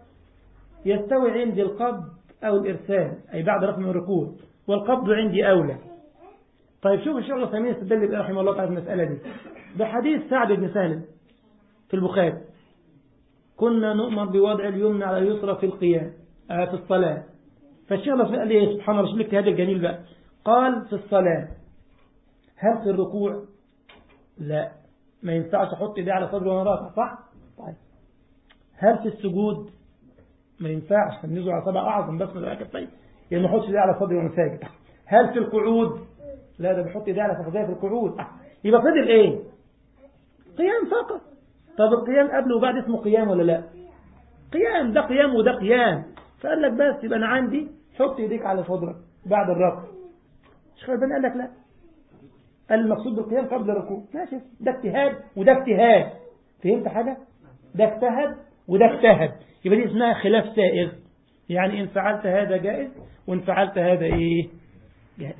يستوي عندي القبض او الارسال اي بعد رفع من الركوع والقبض عندي اولى طيب شوف الشيخ العثيمين استدل بيه رحمه الله على المساله دي بحديث سعد بن سهل في البخاري كنا نؤمر بوضع اليمنى على اليسرى في القيام آه في الصلاه فالشيخ العثيمين قال ايه سبحان الله لك هذا الجميل بقى قال في الصلاة هل في الركوع لا ما ينفعش احط ايدي على صدري وانا راكع صح طيب هل في السجود ما ينفعش ننزل على صبع اعظم بس من الاكل طيب يعني ما احطش ايدي على صدري وانا ساجد هل في القعود لا ده بحط ايدي على فخذيه في القعود يبقى فضل ايه قيام فقط طب القيام قبل وبعد اسمه قيام ولا لا قيام ده قيام وده قيام فقال لك بس يبقى انا عندي حط ايديك على صدرك بعد الرفع الشيخ الباني قال لك لا قال المقصود بالقيام قبل الركوع ماشي ده اجتهاد وده اجتهاد فهمت حاجة ده اجتهد وده اجتهد يبقى دي اسمها خلاف سائغ يعني إن فعلت هذا جائز وإن فعلت هذا إيه جائز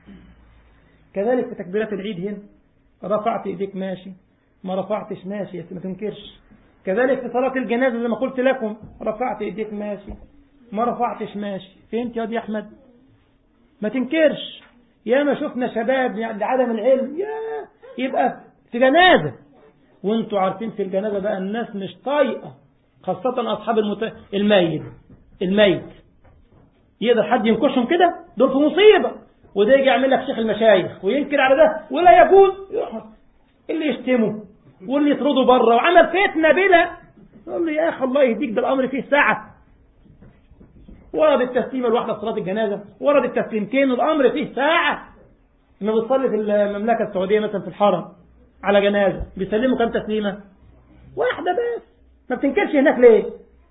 كذلك في تكبيرات العيد هنا رفعت ايديك ماشي ما رفعتش ماشي ما تنكرش كذلك في صلاة الجنازة زي ما قلت لكم رفعت ايديك ماشي ما رفعتش ماشي فهمت يا دي أحمد ما تنكرش يا ما شفنا شباب يعني لعدم العلم يا يبقى في جنازة وانتوا عارفين في الجنازة بقى الناس مش طايقة خاصة أصحاب المت... الميت الميت يقدر حد ينكشهم كده دول في مصيبة وده يجي يعمل لك شيخ المشايخ وينكر على ده ولا يجوز اللي يشتمه واللي يطرده بره وعمل فتنة بلا يقول له يا أخي الله يهديك ده الأمر فيه ساعة ورد التسليمة الواحدة في صلاة الجنازة ورد التسليمتين والأمر فيه ساعة لما بتصلي في المملكة السعودية مثلا في الحرم على جنازة بيسلموا كم تسليمة واحدة بس ما بتنكرش هناك ليه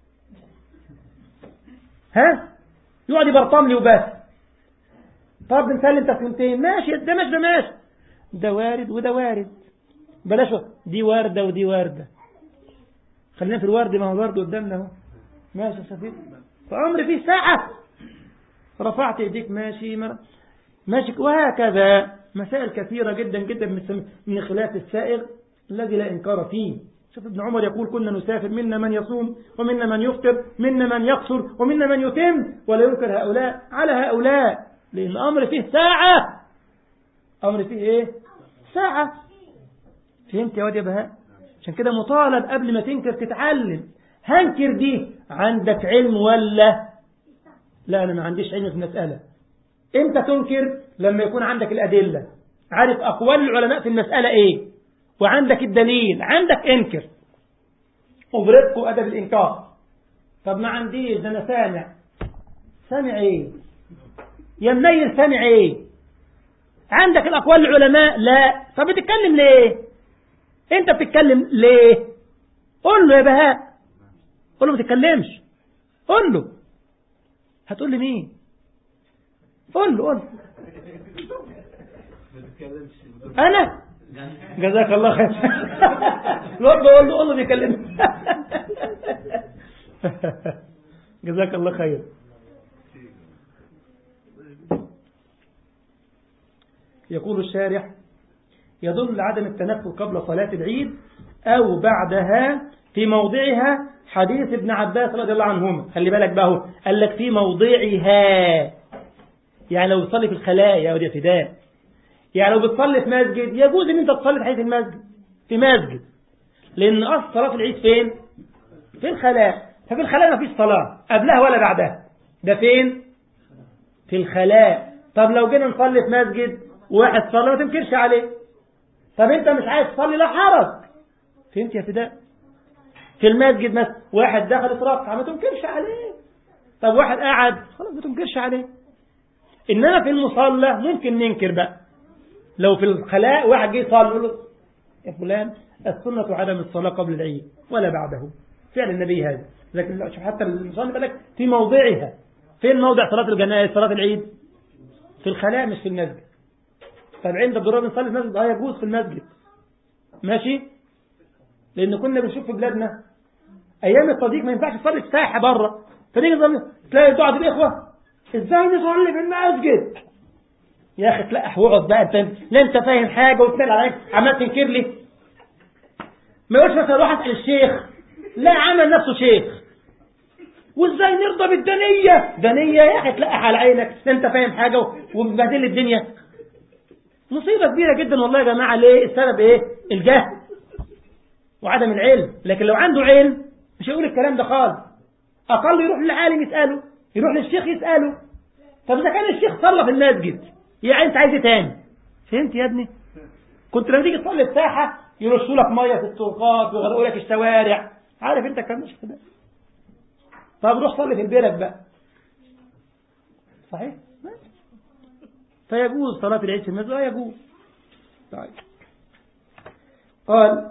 ها يقعد يبرطم لي وبس طب بنسلم تسليمتين ماشي ده ماشي ده ماشي ده وارد وده وارد بلاش دي واردة ودي واردة خلينا في الورد ما هو الورد قدامنا اهو ماشي يا سفير فأمر فيه ساعة رفعت ايديك ماشي مر... ماشي وهكذا مسائل كثيرة جدا جدا من خلاف السائغ الذي لا إنكار فيه شوف ابن عمر يقول كنا نسافر منا من يصوم ومنا من يفطر منا من يقصر ومنا من يتم ولا ينكر هؤلاء على هؤلاء لأن أمر فيه ساعة أمر فيه إيه ساعة فهمت يا واد يا بهاء عشان كده مطالب قبل ما تنكر تتعلم هنكر دي عندك علم ولا لا أنا ما عنديش علم في المسألة امتى تنكر لما يكون عندك الأدلة عارف أقوال العلماء في المسألة إيه وعندك الدليل عندك انكر وبرزق أدب الإنكار طب ما عنديش ده أنا سامع سامع إيه يا منير سامع إيه عندك الأقوال العلماء لا طب بتتكلم ليه انت بتتكلم ليه قول له يا بهاء قول له ما تتكلمش قول له هتقول لي مين قول له قول له انا جزاك الله خير الواد بقول له قول له بيكلمني جزاك الله خير يقول الشارح يدل عدم التنفل قبل صلاة العيد أو بعدها في موضعها حديث ابن عباس رضي الله عنهما خلي بالك بقى هو قال لك في موضعها يعني لو بتصلي في الخلاء يا ودي فداء يعني لو بتصلي في مسجد يجوز ان انت تصلي في حيث المسجد في مسجد لان اصل صلاه العيد فين في الخلاء ففي الخلاء ما فيش صلاه قبلها ولا بعدها ده فين في الخلاء طب لو جينا نصلي في مسجد واحد صلى ما تنكرش عليه طب انت مش عايز تصلي لا حرج فهمت يا فداء في المسجد مثلا واحد دخل اتركع ما تنكرش عليه طب واحد قاعد خلاص ما تنكرش عليه انما في المصلى ممكن ننكر بقى لو في الخلاء واحد جه يصلي يقول له يا فلان السنة عدم الصلاة قبل العيد ولا بعده فعل النبي هذا لكن لا شوف حتى المصلي بالك في موضعها فين موضع صلاة الجنائز صلاة العيد في الخلاء مش في المسجد طب عند الضرورة بنصلي في المسجد اه يجوز في المسجد ماشي لان كنا بنشوف في بلادنا ايام التضييق ما ينفعش تصلي في ساحه بره فنيجي نصلي تلاقي بعض الاخوه ازاي نصلي في المسجد يا اخي تلقح واقعد بقى انت لا انت فاهم حاجه وتنال عليك عمال تنكر لي ما يقولش مثلا روح اسال الشيخ لا عمل نفسه شيخ وازاي نرضى بالدنيه دنيه يا اخي تلقح على عينك لا انت فاهم حاجه ومبهدل الدنيا مصيبه كبيره جدا والله يا جماعه ليه السبب ايه الجهل وعدم العلم لكن لو عنده علم مش هيقول الكلام ده خالص اقل يروح للعالم يساله يروح للشيخ يساله طب اذا كان الشيخ صلى في المسجد يعني انت عايز ايه تاني فهمت يا ابني كنت لما تيجي تصلي الساحه يرشوا لك ميه في الطرقات ويغرقوا لك الشوارع عارف انت الكلام مش كده طب روح صلي في البرك بقى صحيح فيجوز صلاة العيد في المسجد يجوز طيب قال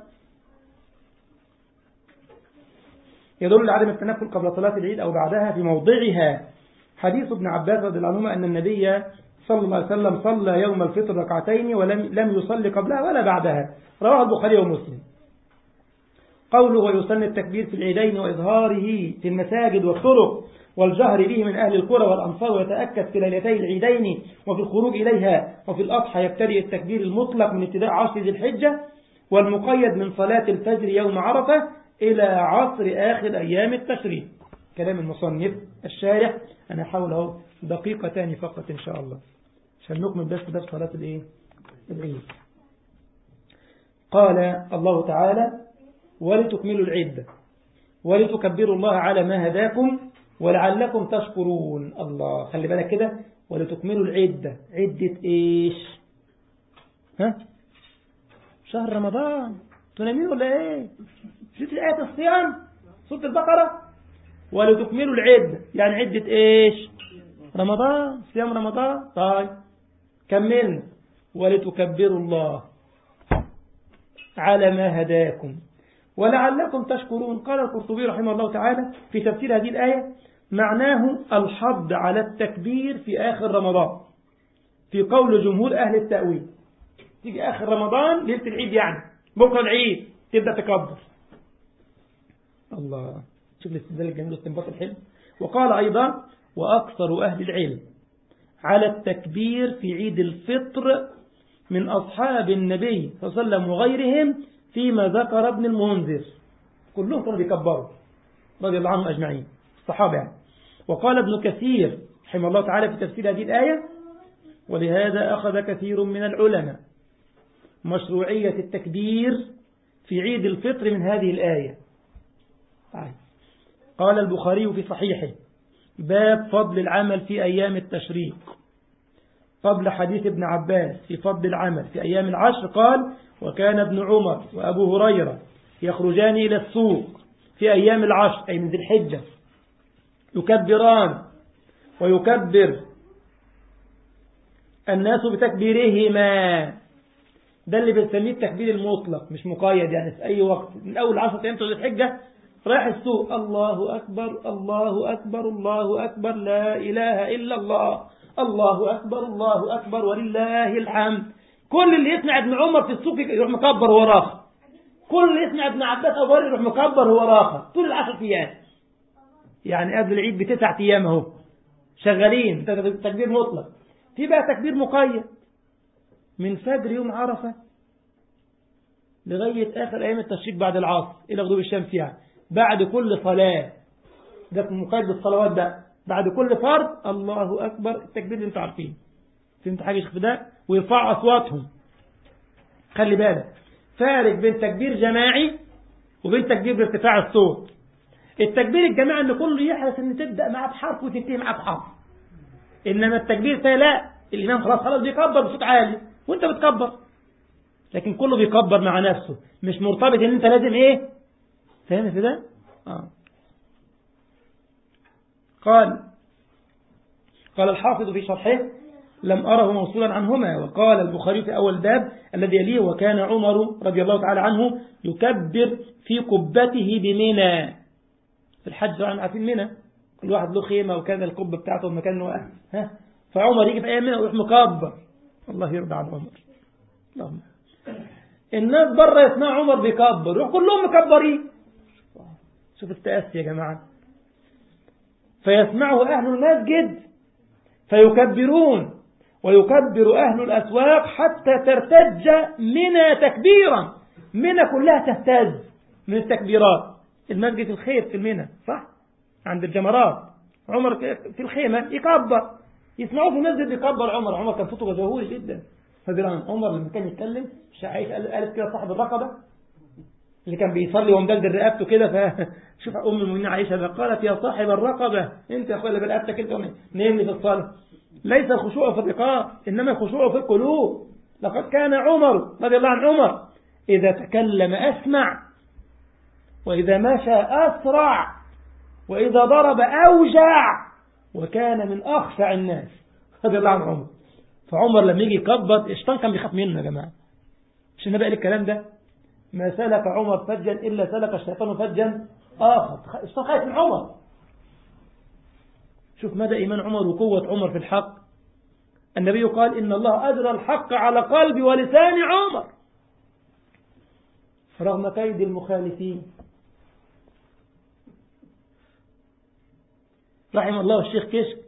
يدل على عدم التنفل قبل صلاة العيد أو بعدها في موضعها حديث ابن عباس رضي الله عنهما أن النبي صلى الله عليه وسلم صلى يوم الفطر ركعتين ولم لم يصلي قبلها ولا بعدها رواه البخاري ومسلم قوله ويسن التكبير في العيدين وإظهاره في المساجد والطرق والجهر به من أهل القرى والأمصار ويتأكد في ليلتي العيدين وفي الخروج إليها وفي الأضحى يبتدئ التكبير المطلق من ابتداء عشر ذي الحجة والمقيد من صلاة الفجر يوم عرفة إلى عصر آخر أيام التشريق كلام المصنف الشارح أنا أحاول أهو دقيقتان فقط إن شاء الله عشان نكمل بس بس صلاة الإيه؟ العيد قال الله تعالى ولتكملوا العدة ولتكبروا الله على ما هداكم ولعلكم تشكرون الله خلي بالك كده ولتكملوا العدة عدة إيش ها شهر رمضان تنامين ولا إيه شفت آية الصيام سورة البقرة ولتكملوا العدة يعني عدة إيش رمضان صيام رمضان طيب كملنا ولتكبروا الله على ما هداكم ولعلكم تشكرون قال القرطبي رحمه الله تعالى في تفسير هذه الآية معناه الحض على التكبير في آخر رمضان في قول جمهور أهل التأويل تيجي آخر رمضان ليلة العيد يعني بكرة العيد تبدأ تكبر الله شوف الاستدلال الجميل واستنباط الحلم وقال أيضا وأكثر أهل العلم على التكبير في عيد الفطر من أصحاب النبي صلى الله عليه وسلم وغيرهم فيما ذكر ابن المنذر كلهم كانوا بيكبروا رضي الله عنهم أجمعين الصحابة يعني وقال ابن كثير رحمه الله تعالى في تفسير هذه الآية ولهذا أخذ كثير من العلماء مشروعية التكبير في عيد الفطر من هذه الآية قال البخاري في صحيحه باب فضل العمل في أيام التشريق قبل حديث ابن عباس في فضل العمل في أيام العشر قال وكان ابن عمر وأبو هريرة يخرجان إلى السوق في أيام العشر أي من ذي الحجة يكبران ويكبر الناس بتكبيرهما ده اللي بنسميه التكبير المطلق مش مقيد يعني في أي وقت من أول عشرة أيام ذي الحجة رايح السوق الله أكبر الله أكبر الله أكبر لا إله إلا الله الله أكبر الله أكبر ولله الحمد كل اللي يسمع ابن عمر في السوق يروح مكبر وراه كل اللي يسمع ابن عباس أو غيره يروح مكبر وراه طول العشر أيام يعني قبل العيد بتسعة أيام أهو شغالين تكبير مطلق في بقى تكبير مقيد من فجر يوم عرفة لغاية آخر أيام التشريق بعد العصر إلى غروب الشمس يعني بعد كل صلاة ده في مقيد بالصلوات ده بعد كل فرض الله أكبر التكبير اللي انتوا عارفين فهمت حاجة في ده ويرفعوا أصواتهم خلي بالك فارق بين تكبير جماعي وبين تكبير بارتفاع الصوت التكبير الجماعي ان كله يحرص ان تبدا معاه بحرف وتنتهي معاه بحرف انما التكبير الثاني لا الامام خلاص خلاص بيكبر بصوت عالي وانت بتكبر لكن كله بيكبر مع نفسه مش مرتبط ان انت لازم ايه فاهم في ده آه. قال قال الحافظ في شرحه لم أره موصولا عنهما وقال البخاري في أول باب الذي يليه وكان عمر رضي الله تعالى عنه يكبر في قبته بمنى في الحج طبعا عارفين منى كل واحد له خيمة وكان القبة بتاعته المكان له ها فعمر يجي في أيام منى ويروح مكبر الله يرضى عن عمر اللهم الناس بره يسمع عمر بيكبر يروح كلهم مكبرين شوف التأسي يا جماعة فيسمعه أهل المسجد فيكبرون ويكبر أهل الأسواق حتى ترتج منى تكبيرا منى كلها تهتز من التكبيرات المسجد الخير في المنى صح عند الجمرات عمر في الخيمة يكبر يسمعوه في المسجد يكبر عمر عمر كان صوته جهوري جدا فبيران عمر لما كان يتكلم عائشة قالت كده صاحب الرقبة اللي كان بيصلي ومدلدل رقبته كده فشوف ام المؤمنين عائشه قالت يا صاحب الرقبه انت يا اخويا اللي برقبتك انت نيمني في الصلاه ليس الخشوع في الرقاب انما الخشوع في القلوب لقد كان عمر رضي الله عن عمر اذا تكلم اسمع واذا مشى اسرع واذا ضرب اوجع وكان من اخشع الناس رضي الله عن عمر فعمر لما يجي يكبر الشيطان كان بيخاف منه يا جماعه مش النبي قال الكلام ده ما سلك عمر فجا إلا سلك الشيطان فجا آخر الشيطان خايف من عمر شوف مدى إيمان عمر وقوة عمر في الحق النبي قال إن الله أجرى الحق على قلب ولسان عمر رغم كيد المخالفين رحم الله الشيخ كشك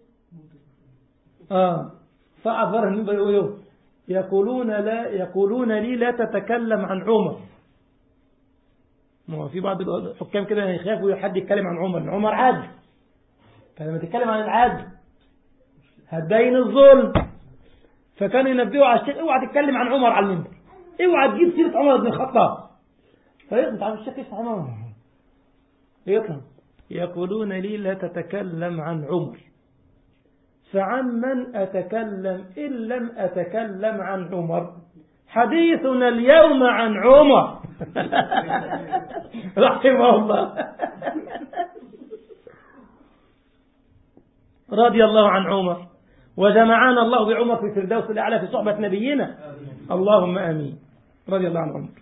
آه صعب ظهر المنبر يقولوا يقولون لا يقولون لي لا تتكلم عن عمر ما هو في بعض الحكام كده يخافوا حد يتكلم عن عمر لأن عمر عدل فلما تتكلم عن العدل هتبين الظلم فكانوا ينبهوا على الشيخ اوعى تتكلم عن عمر على المنبر اوعى تجيب سيره عمر بن الخطاب فيطلع تعرف الشيخ يفتح عمر يطلع يقولون لي لا تتكلم عن عمر فعن من أتكلم إن لم أتكلم عن عمر حديثنا اليوم عن عمر رحمه الله رضي الله عن عمر وجمعنا الله بعمر في الفردوس الأعلى في صحبة نبينا اللهم آمين رضي الله عن عمر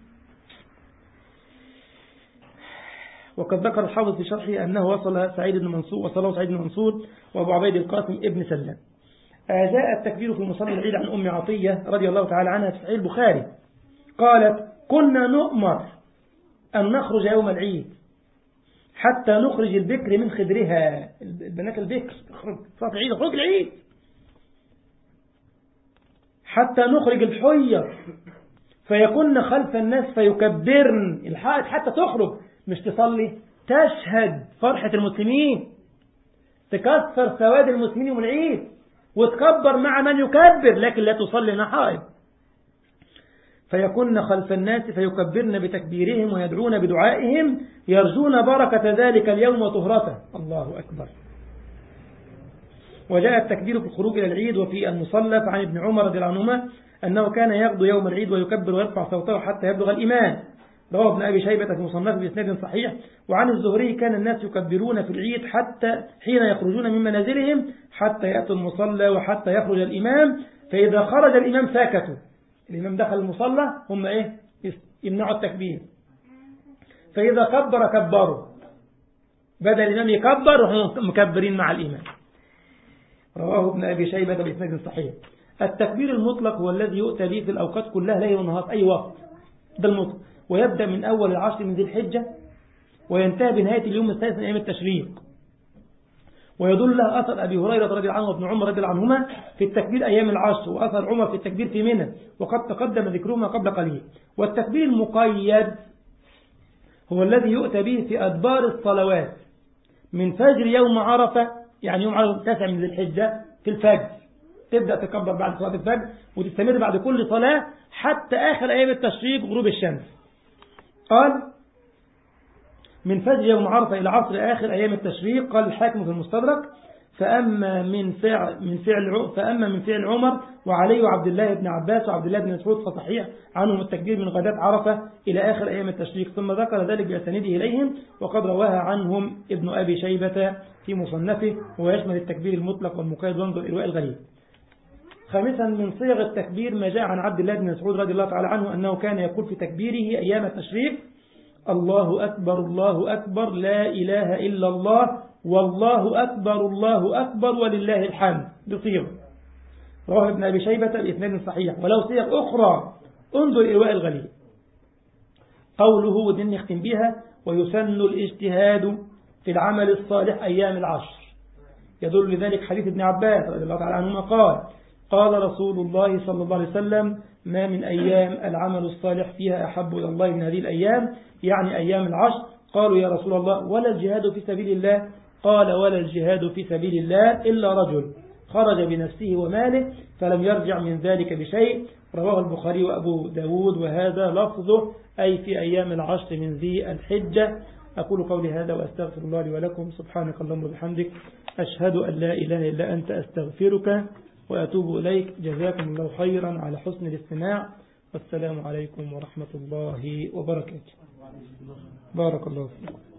وقد ذكر الحافظ في شرحه أنه وصل سعيد بن منصور وصله سعيد بن منصور وأبو عبيد القاسم ابن سلام جاء التكبير في مصلى العيد عن أم عطية رضي الله تعالى عنها في صحيح البخاري قالت كنا نؤمر أن نخرج يوم العيد حتى نخرج البكر من خدرها البنات البكر تخرج صلاة العيد خروج العيد حتى نخرج الحية فيكن خلف الناس فيكبرن الحائط حتى تخرج مش تصلي تشهد فرحة المسلمين تكسر سواد المسلمين يوم العيد وتكبر مع من يكبر لكن لا تصلي نحائب فيكن خلف الناس فيكبرن بتكبيرهم ويدعون بدعائهم يرجون بركة ذلك اليوم وطهرته الله أكبر وجاء التكبير في الخروج إلى العيد وفي المصلى عن ابن عمر رضي الله عنهما أنه كان يغدو يوم العيد ويكبر ويرفع صوته حتى يبلغ الإيمان رواه ابن أبي شيبة في مصنف بإسناد صحيح وعن الزهري كان الناس يكبرون في العيد حتى حين يخرجون من منازلهم حتى يأتوا المصلى وحتى يخرج الإمام فإذا خرج الإمام ساكتوا الإمام دخل المصلى هم إيه يمنعوا التكبير فإذا كبر كبروا بدأ الإمام يكبر وهم مكبرين مع الإمام رواه ابن أبي شيبة بإسناد صحيح التكبير المطلق هو الذي يؤتى به في الأوقات كلها ليل ونهار في أي وقت ده المطلق ويبدأ من أول العشر من ذي الحجة وينتهي بنهاية اليوم الثالث من أيام التشريق ويدل له أثر أبي هريرة رضي الله عنه وابن عمر رضي الله عنهما في التكبير أيام العشر وأثر عمر في التكبير في منى وقد تقدم ذكرهما قبل قليل والتكبير المقيد هو الذي يؤتى به في أدبار الصلوات من فجر يوم عرفة يعني يوم عرفة التاسع من ذي الحجة في الفجر تبدأ تكبر بعد صلاة الفجر وتستمر بعد كل صلاة حتى آخر أيام التشريق غروب الشمس قال من فجر يوم عرفة إلى عصر آخر أيام التشريق قال الحاكم في المستدرك فأما من فعل من فعل فأما من فعل عمر وعلي وعبد الله بن عباس وعبد الله بن مسعود فصحيح عنهم التكبير من غداة عرفة إلى آخر أيام التشريق ثم ذكر ذلك بأسانيده إليهم وقد رواها عنهم ابن أبي شيبة في مصنفه ويشمل التكبير المطلق والمقيد وانظر إرواء الغريب خامسا من صيغ التكبير ما جاء عن عبد الله بن مسعود رضي الله تعالى عنه أنه كان يقول في تكبيره أيام التشريق الله أكبر الله أكبر لا إله إلا الله والله أكبر الله أكبر ولله الحمد بصيغ رواه ابن أبي شيبة بإثنان صحيح ولو صيغ أخرى انظر إرواء الغليل قوله ودن نختم بها ويسن الاجتهاد في العمل الصالح أيام العشر يدل لذلك حديث ابن عباس رضي الله تعالى عنهما قال قال رسول الله صلى الله عليه وسلم ما من أيام العمل الصالح فيها أحب إلى الله من هذه الأيام يعني أيام العشر قالوا يا رسول الله ولا الجهاد في سبيل الله قال ولا الجهاد في سبيل الله إلا رجل خرج بنفسه وماله فلم يرجع من ذلك بشيء رواه البخاري وأبو داود وهذا لفظه أي في أيام العشر من ذي الحجة أقول قولي هذا وأستغفر الله لي ولكم سبحانك اللهم وبحمدك أشهد أن لا إله إلا أنت أستغفرك وأتوب إليك جزاكم الله خيرا على حسن الاستماع والسلام عليكم ورحمة الله وبركاته بارك الله فيكم